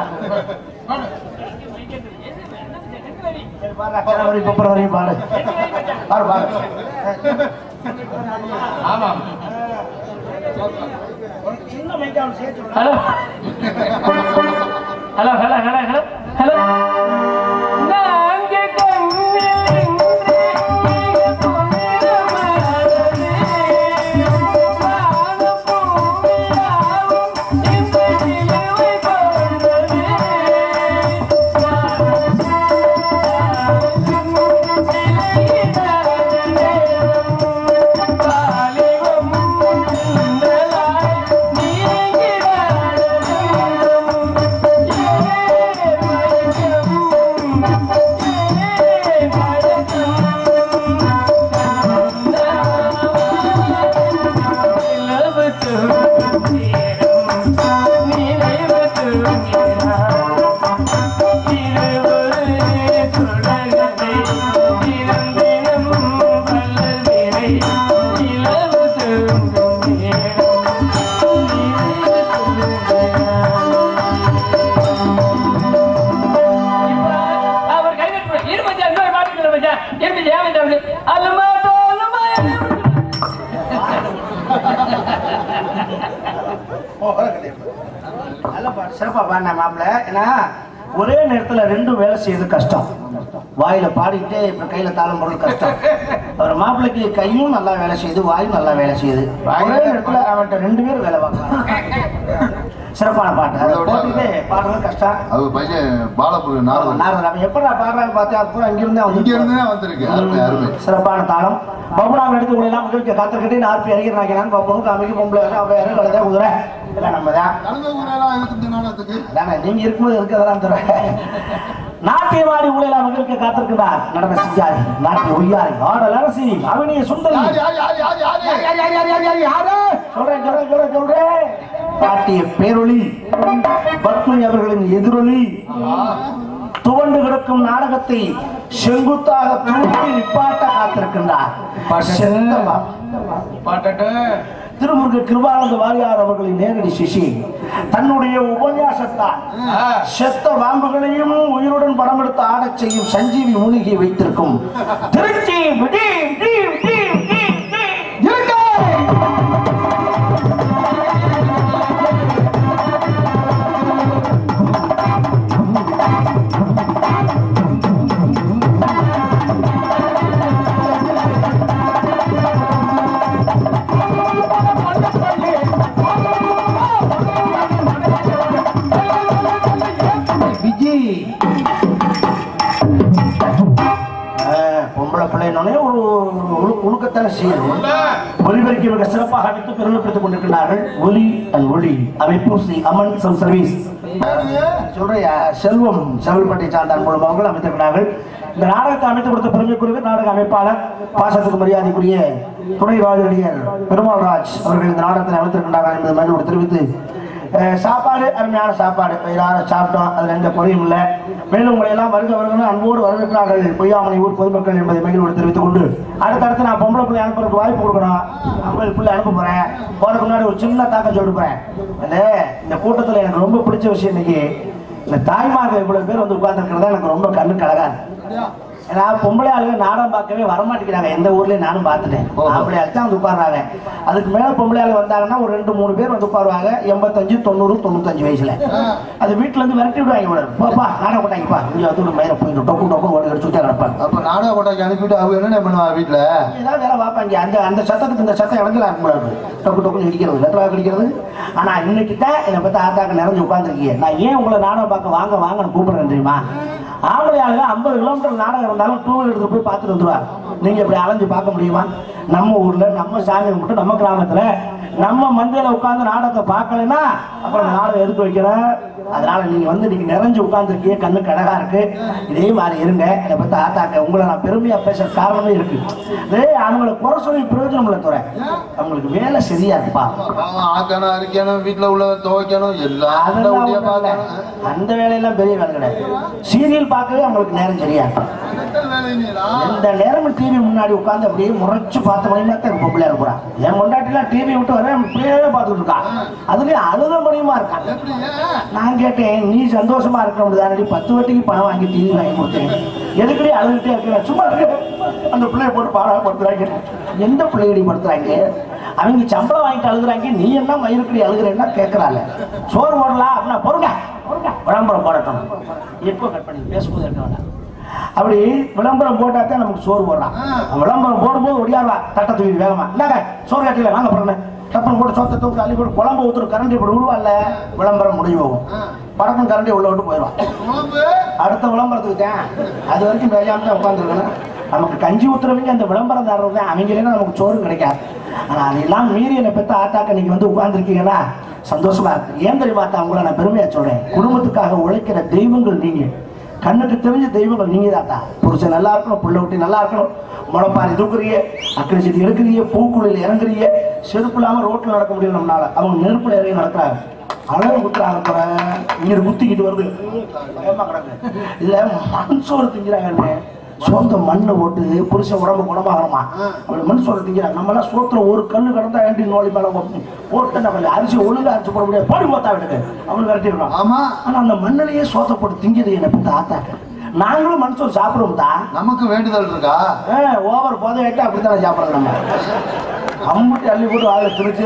சரி, பாடுறா, ஜனவரி பிப்ரவரி பாடு பாடு பாடு சின்ன மைக்கான சேர்த்து விடு. Hello hello hello hello hello hello நாங்க கண்ணில் இன்று நீங்க பொன்னிற மலரே. வானம் பூமியாவும் இந்த நிலவை கொண்டதே. வாலிபம் சுந்தராய் நீங்கிறாடும் அவர் கைவிட்டு இருபத்தி அஞ்சு பாட்டு மச்சான் இருபத்தி ஏன் மச்சான் அல்லமா தோலுமா நல்ல பாட்டு சிறப்பா பாடின மாப்பிள்ள ஏன்னா ஒரே நேரத்துல ரெண்டும் வேலை செய்யறது கஷ்டம் வாயில பாடிக்கிட்டே இப்ப கையில தாளம் போடுறது கஷ்டம் அவர் மாப்பிள்ளைக்கு கையும் நல்லா வேலை செய்யுது வாயும் நல்லா வேலை செய்யுது ஒரே நேரத்துல அவன்கிட்ட ரெண்டு பேரும் வேலை பார்க்கலாம் சிறப்பான பாட்டு அதை போட்டுக்கிட்டே பாடுறது கஷ்டம் அது பையன் பாலபுரம் நாரதன் நான் அவன் எப்படா பாடுறான்னு பார்த்தா அப்போ அங்கிருந்தே இங்க வந்து இருந்து தான் வந்திருக்கு அருமை அருமை சிறப்பான தாளம் பபுராம் எடுத்து எல்லாம் நிகழ்ச்சி காத்திருக்கிட்டு நாற்பது அறிஞர் நாக்கிறான் பாப்பனும் காமிக்கு பொம்பளை அவ இறங்க கலதே குதிரை இல்லை நம்ம தான் கலந்த ஊரெல்லாம் எதுக்கு இந்த நாளத்துக்கு அதானே நீங்க இருக்கும்போது இருக்கிறதெல்லாம் தருவேன் நாட்டியவாடி ஊழலாம் மகிழ்க்க காத்திருக்கிறார் நடன சிஞ்சாரி நாட்டிய உய்யாரி ஆடல் அரசி அவனிய சுந்தரி யார் யார் யார் யார் யாரு யார், யார், யார், யார், யார், யாரு? சொல்றேன் சொல்றேன் சொல்றேன் சொல்றேன் நாட்டிய பேரொளி பத்மினி அவர்களின் எதிரொலி துவண்டு கிடக்கும் நாடகத்தை செங்குத்தாக தூக்கி நிப்பாட்ட காத்திருக்கின்றார் செல்லவா பாட்டட்டு திருமுருக கிருபானந்த வாரியார் அவர்களின் நேரடி சிஷி தன்னுடைய உபன்யாசத்தால் ஆ. செத்த வாம்புகளையும் உயிருடன் படம் எடுத்து ஆடச் செய்யும் சஞ்சீவி மூலிகை வைத்திருக்கும் திருச்சி விடி டி, டி, டி, டி. இருக்க! விஜி ஆ, பொம்பளை பிள்ளைனோடனே ஒரு உழு- உழுக்கத்தான செய்யுது ஒலிபெருக்கி மிக சிறப்பாக அடித்து பெருமைப்படுத்திக் கொண்டிருக்கிறார்கள் ஒலி அண்ட் ஒளி அமைப்பு ஸ்ரீ அமன் சம் சர்வீஸ் சொல்றியா செல்வம் செல்வப்பட்டை சார்ந்த அன்புள்ள அவர்கள் அமைத்திருக்கிறார்கள் இந்த நாடகத்தை அமைத்து கொடுத்த பெருமைக்குரிய நாடக அமைப்பாளர் பாசத்துக்கு மரியாதைக்குரிய துணை ராஜடியர் பெருமாள் ராஜ் அவர்கள் இந்த நாடகத்தை அமைத்திருக்கின்றார்கள் என்பதை மகிழ்வோடு தெரிவித்து அஹ், சாப்பாடு அருமையான சாப்பாடு வயிறார சாப்பிட்டோம் அதுல எந்த குறையும் இல்லை மேலும் உங்களை எல்லாம் வருக வருகன்னு அன்போடு வரவேற்கிறார்கள் பொய்யாமணி ஊர் பொதுமக்கள் என்பதை மகிழ்வோடு தெரிவித்துக் கொண்டு அடுத்தடுத்து நான் பொம்பளை பிள்ளை அனுப்புறதுக்கு வாய்ப்பு கொடுக்கணும் ஐம்பது பிள்ளை அனுப்ப போறேன் போறதுக்கு முன்னாடி ஒரு சின்ன தாக்கம் சொல்லிட்டு போறேன் இல்ல இந்த கூட்டத்துல எனக்கு ரொம்ப பிடிச்ச விஷயம் இன்னைக்கு இந்த தாய்மார்கள் இவ்வளவு பேர் வந்து உட்கார்ந்துருக்கிறதா எனக்கு ரொம்ப கண்ணு கழகா இருக்கு. ஏன்னா பொம்பளை ஆளுங்க நாடகம் பார்க்கவே வரமாட்டேங்கிறாங்க எந்த ஊர்லயும் நானும் பார்த்துட்டேன் ஓஹோ. அப்படி தான் வந்து உட்கார்றாங்க அதுக்கு மேல பொம்பளை ஆளு வந்தாங்கன்னா ஒரு ரெண்டு மூணு பேர் வந்து உட்காருவாங்க எண்பத்தஞ்சு தொண்ணூறு தொண்ணூத்தஞ்சு வயசுல அது வீட்டுல இருந்து விரட்டி விடுவாங்க இவ்வளவு. போப்பா நாடகம் போட்டாங்கப்பா இங்க வந்து ஒரு மயிரை போயிட்டு டொக்கு டொக்கு ஓடி அடிச்சுட்டே கிடப்பாங்க அப்ப நாடக கொட்டாக்கி அனுப்பிட்டு அவங்க என்ன பண்ணுவா வீட்டுல ஏதாவது வேலை பார்ப்பாங்க அந்த அந்த சத்தத்துக்கு இந்த சத்தம் இறங்கலாம் இருக்கக்கூடாது டொக்கு டொக்குன்னு இடிக்கிறது எத்தனை கிடைக்கிறது ஆனா இன்னைக்கு தான் என்னை பத்தி ஆத்தாக்க நிறைஞ்சு உட்காந்துருக்கீங்க நான் ஏன் உங்களை நாடகம் பார்க்க வாங்க வாங்கன்னு கூப்பிடுறேன் தெரியுமா ஆம்பளை ஆளுங்க ஐம்பது கிலோமீட்டர் நாடகம் இருந்தாலும் டூ வீலர் எடுத்து போய் பார்த்துட்டு வந்துருவாங்க நீங்க இப்படி அலைஞ்சு பார்க்க முடியுமா நம்ம ஊர்ல நம்ம சாமி கும்பிட்டு நம்ம கிராமத்துல நம்ம மந்தையில உட்கார்ந்து நாடகத்தை பார்க்கலைன்னா அப்புறம் அந்த நாடகம் எடுத்து வைக்கிறேன் அதனால நீங்க வந்து நீங்க நிறைஞ்சு உட்கார்ந்துருக்கீங்க கண்ணுக்கு அழகா இருக்கு இதே மாதிரி இருங்க இதை பத்தி ஆத்தாக்க உங்களை நான் பெருமையா பேசுற காரணமே இருக்கு டேய் அவங்களை குறை சொல்லி பிரயோஜனம் இல்லை துறை அவங்களுக்கு வேலை சரியா இருக்குப்பா அவன் ஆக்கணும் அரிக்கணும் வீட்டுல உள்ள துவைக்கணும் எல்லாம் அதெல்லாம் ஊட்டியா ஒண்ணும் இல்ல. பார்க்கணும் அந்த வேலையெல்லாம் பெரிய வேலை கிடையாது சீரியல் பார்க்கவே அவங்களுக்கு நேரம் சரியா இருக்கும் எந்த நேரமும் டிவி முன்னாடி உட்கார்ந்து அப்படியே முறைச்சு பார்த்த மணிமா தான் பொம்பளையா இருக்கிறான் என் கொண்டாட்டிலாம் டிவி விட்டு வரேன் அப்படியே பார்த்துட்டு இருக்கான் அதுலயும் அழுத மணியமா இருக்கான் நான் கேட்டேன் நீ சந்தோஷமா இருக்க முடியாது பத்து வட்டிக்கு பணம் வாங்கி டிவி வாங்கி கொடுத்தேன் எதுக்குடி அழுதுட்டே இருக்கிற சும்மா இருக்க அந்த பிள்ளைய போட்டு பாடாப்படுத்துறாங்க எந்த பிள்ளைகடி படுத்துறாங்க அவங்க சம்பளம் வாங்கிட்டு அழுகுறாங்க நீ என்ன மயிருக்கடி அழுகுறேன்னா கேட்கறாள் சோறு போடலாம் அப்படின்னா பொறுங்க பொறுங்க விளம்பரம் போடட்டும் எப்போ கட் பண்ணி பேசும்போது இருக்க வேண்டாம் அப்படி விளம்பரம் போட்டா தான் நமக்கு சோறு போடுறான் விளம்பரம் போடும்போது ஒடியாடுவா தட்டை தூக்கி வேகமா இந்தாங்க சோறு கட்டில வாங்க போறேன் டப்பன் போட்டு சோத்தை தூக்கி அள்ளி போட்டு குழம்பு ஊத்துரு கரண்டி இப்படி விழுவான்ல விளம்பரம் முடிவு போகும் படக்கும் கரண்டி உள்ள விட்டு போயிடுவான் அடுத்த விளம்பரத்துக்கு தான் அது வரைக்கும் பேசாம தான் உட்காந்துருக்கணும் நமக்கு கஞ்சி ஊத்துறவங்க அந்த விளம்பரம் தர்றது தான் அவங்க இல்லைன்னா நமக்கு சோறு கிடைக்காது ஆனா அதெல்லாம் மீறி என்னை பெற்ற ஆட்டாக்க நீங்க வந்து உட்கார்ந்துருக்கீங்கன்னா சந்தோஷமா இருக்கு ஏன் தெரியுமா தான் உங்களை நான் பெருமையா சொல்றேன் குடும்பத்துக்காக உழைக்கிற தெய்வங்கள் நீங்க கண்ணுக்கு தெரிஞ்ச தெய்வங்கள் நீங்க தாத்தா புருஷன் நல்லா இருக்கணும் புள்ள விட்டு நல்லா இருக்கணும் முளைப்பாரி தூக்குறீங்க அக்கறை செடி எடுக்கிறீங்க பூக்குழியில் இறங்குறீங்க செருப்பு இல்லாம ரோட்ல நடக்க முடியல நம்மளால அவங்க நெருப்புல இறங்கி நடக்கிறாங்க அழகு குத்துறாங்க போற இங்க குத்திக்கிட்டு வருது பயமா கிடக்கு இதுல மண் சோறு திங்கிறாங்கன்னு சொந்த மண்ணை போட்டு புருஷன் உடம்பு குணமாகணுமா அவளை மண் சோறு திங்கிறாங்க நம்ம எல்லாம் சோத்துல ஒரு கண்ணு கடந்தா ஏண்டி நோடி மேல வைப்போம். போட்டு நம்ம அரிசி ஒழுங்கா அரிசி போட முடியாது பாடி போத்தா விடுங்க அவனு விரட்டிடுறான் ஆமா ஆனா அந்த மண்ணிலேயே சோத்தை போட்டு திங்கிறது என்னை பத்தி ஆத்தாக்க நாங்களும் மண் சோறு சாப்பிடுவோம் தான் நமக்கு வேண்டுதல் இருக்கா ஓவர் போதை ஆயிட்டு அப்படித்தான் சாப்பிடுறது நம்ம அம்புட்டி அள்ளி போட்டு வாயில திணிச்சு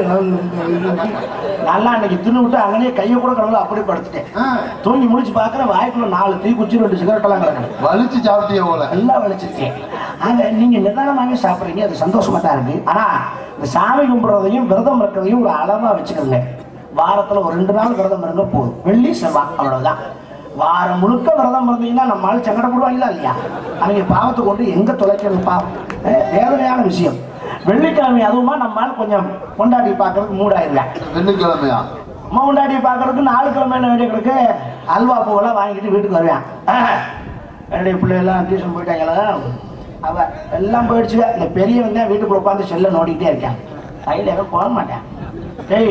நல்லா அன்னைக்கு தின்னு விட்டு அங்கனே கையை கூட கடவுள அப்படி படுத்துட்டேன் ஆ, தூங்கி முடிச்சு பார்க்கற வாய்க்குள்ள நாலு தீ குச்சி ரெண்டு சிகரெட் எல்லாம் கிடக்கு வலிச்சு சாப்பிட்டிய போல எல்லாம் வலிச்சிருக்கேன் ஆக நீங்க நிதானமாக சாப்பிடுறீங்க அது சந்தோஷமா தான் இருக்கு ஆனா இந்த சாமி கும்பிடுறதையும் விரதம் இருக்கிறதையும் ஒரு அளவா வச்சுக்கோங்க வாரத்துல ஒரு ரெண்டு நாள் விரதம் இருங்க போதும் வெள்ளி செவ்வாய் அவ்வளவுதான் வாரம் முழுக்க விரதம் இருந்தீங்கன்னா நம்ம ஆள் சங்கடப்படுவாங்களா இல்லையா அவங்க பாவத்தை கொண்டு எங்க தொலைக்கிறது பாவம் அஹ் வேதனையான விஷயம் வெள்ளிக்கிழமை அதுவுமா நம்ம ஆள் கொஞ்சம் கொண்டாடி பார்க்கறதுக்கு மூடாயிருவேன் வெள்ளிக்கிழமையா அம்மா கொண்டாடி பார்க்கறதுக்கு நாலு கிழமை என்ன வேண்டிய கிடக்கு அல்வா பூவெல்லாம் வாங்கிட்டு வீட்டுக்கு வருவேன் ஆஹ். என்னுடைய பிள்ளைகள்லாம் டியூஷன் போயிட்டாங்களா அவ எல்லாம் போயிடுச்சுங்க இந்த பெரியவன் தான் வீட்டுக்குள்ள உட்காந்து செல்ல நோண்டிக்கிட்டே இருக்கான் கையில் எதுவும் போக மாட்டேன் டேய்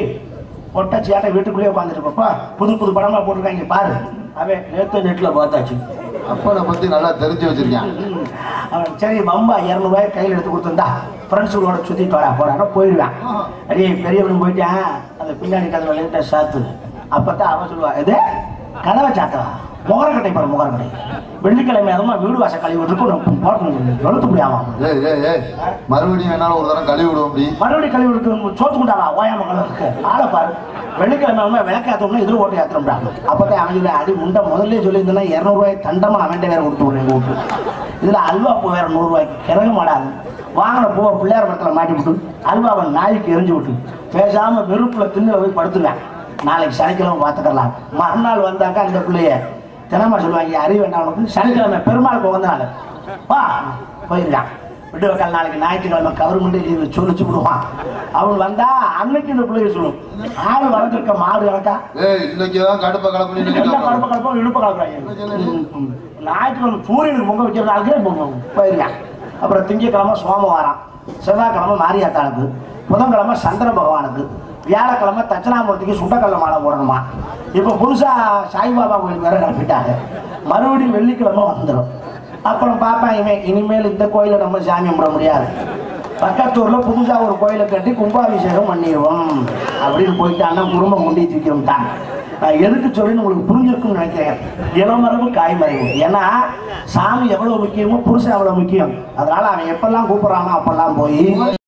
பொட்டச்சியாட்ட வீட்டுக்குள்ளேயே உட்காந்துட்டு இருப்பா புது புது படமா போட்டிருக்காங்க பாரு அவன் நேற்று நெட்டில் பார்த்தாச்சு அப்பனை பத்தி நல்லா தெரிஞ்சு வச்சிருக்கேன் அவன் சரி பம்பா இரநூறுவாய் கையில் எடுத்து கொடுத்துருந்தா ஃப்ரெண்ட்ஸுகளோட சுற்றிட்டு வரா போறான்னா போயிடுவேன் அடே பெரியவனும் போயிட்டேன் அந்த பின்னாடி கதவை லைட்டை சாத்து அப்பதான் அவன் சொல்லுவா எது கதவை சாத்தவா முகரக்கட்டை பாரு முகரக்கட்டை வெள்ளிக்கிழமை அதுமா வீடு வாசல் கழுவி இருக்கும் எழுத்து முடியாமா ஏய் ஏய் ஏய் மறுபடியும் வேணாலும் ஒரு தரம் கழுவி விடுவோம் அப்படி மறுபடியும் கழுவி எடுத்து சோத்து கொண்டாடா ஓயாம கழுவுக்கு ஆளை பாரு வெள்ளிக்கிழமை அதுமா விளக்கு ஏற்றோம்னா இதில் ஓட்டு ஏற்றுறோம்டா அப்பதான் அவன் சொல்லி அடி முண்டை முதல்ல சொல்லியிருந்தேன்னா இரநூறுவாய் தண்டமா அவன்கிட்ட வேற கொடுத்து விடுறேன் எங்க வீட்டு இதுல அல்வா பூ வேற நூறுரூவாய்க்கு கிறங்க மாடாது வாங்கின பூவை பிள்ளையார் மரத்தில் மாட்டி விட்டு அல்வாவை நாய்க்கு எரிஞ்சு விட்டு பேசாம வெறுப்புல திண்ணில் போய் படுத்துருவேன் நாளைக்கு சனிக்கிழமை பார்த்துக்கலாம் மறுநாள் வந்தாக்கா அந்த பிள்ளைய தினமா சொல்லுவாங்க அறிவு வேண்டாம் உனக்கு சனிக்கிழமை பெருமாள் உகந்த நாள் வா போயிருக்கான் விட்டு வைக்கல் நாளைக்கு ஞாயிற்றுக்கிழமை கவர்மெண்ட் லீவு சொல்லிச்சு விடுவான் அவன் வந்தா அன்னைக்கு இந்த பிள்ளைய சொல்லும் ஆள் வளர்ந்துருக்க மாடு கணக்கா ஏய் இன்னைக்கு தான் கடுப்ப கலப்பு எல்லாம் கடுப்ப கடுப்பா இழுப்ப கலப்புறாங்க ஞாயிற்றுக்கிழமை சூரியனுக்கு பொங்க வைக்கிற நாளுக்கே பொங்க போயிருக்கான் அப்புறம் திங்கக்கிழமை சோமவாரம் செவ்வாய்க்கிழமை மாரியாத்தாளுக்கு புதன்கிழமை சந்திர பகவானுக்கு வியாழக்கிழமை தட்சிணாமூர்த்திக்கு சுண்டக்கல்ல மாலை போடணுமா இப்போ புதுசா சாய்பாபா கோயிலுக்கு வேற கிளப்பிட்டாங்க மறுபடியும் வெள்ளிக்கிழமை வந்துடும் அப்புறம் பாப்பேன் இவன் இனிமேல் இந்த கோயிலை நம்ம சாமி கும்பிட முடியாது பக்கத்தூர்ல புதுசா ஒரு கோயிலை கட்டி கும்பாபிஷேகம் பண்ணிடுவோம் அப்படின்னு போயிட்டான்னா குடும்பம் கொண்டு தூக்கிட்டான் நான் எதுக்கு சொல்லி உங்களுக்கு புரிஞ்சிருக்கும்னு நினைக்கிறேன் இளமரபு காய்மறைவு ஏன்னா சாமி எவ்வளவு முக்கியமோ புருஷன் எவ்வளவு முக்கியம் அதனால அவன் எப்பெல்லாம் கூப்பிடுறானோ அப்பெல்லாம் போய்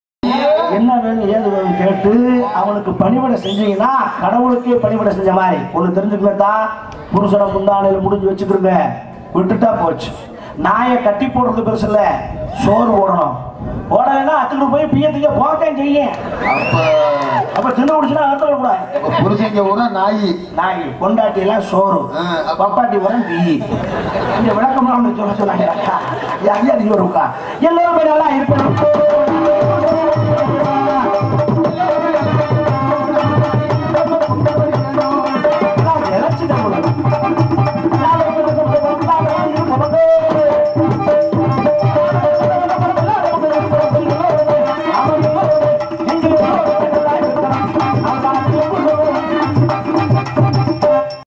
என்ன வேணும் ஏது வேணும் கேட்டு அவனுக்கு பணிவிடை செஞ்சீங்கன்னா கடவுளுக்கே பணிவிடை செஞ்ச மாதிரி ஒண்ணு தெரிஞ்சுக்கிட்டா புருஷனை முந்தானையில முடிஞ்சு வச்சுக்கிறோங்க விட்டுட்டா போச்சு நாயை கட்டி போடுறது பெருசு இல்ல சோறு போடணும் போடலைன்னா அத்துட்டு போய் பியத்துக்கு போகத்தான் செய்யும் அப்ப அப்ப தின்னு முடிச்சுன்னா அறுத்து கூடாது அப்ப புருஷங்க கூட நாயி நாய் பொண்டாட்டி எல்லாம் சோறு ஆ, அப்ப- பப்பாட்டி உரம் டீ இந்த விளக்கமா ஒன்று சொல்ல சொன்னாங்க ஐயா நீ வருக்கா எல்லாரும் போய் நல்லா இருப்பேன்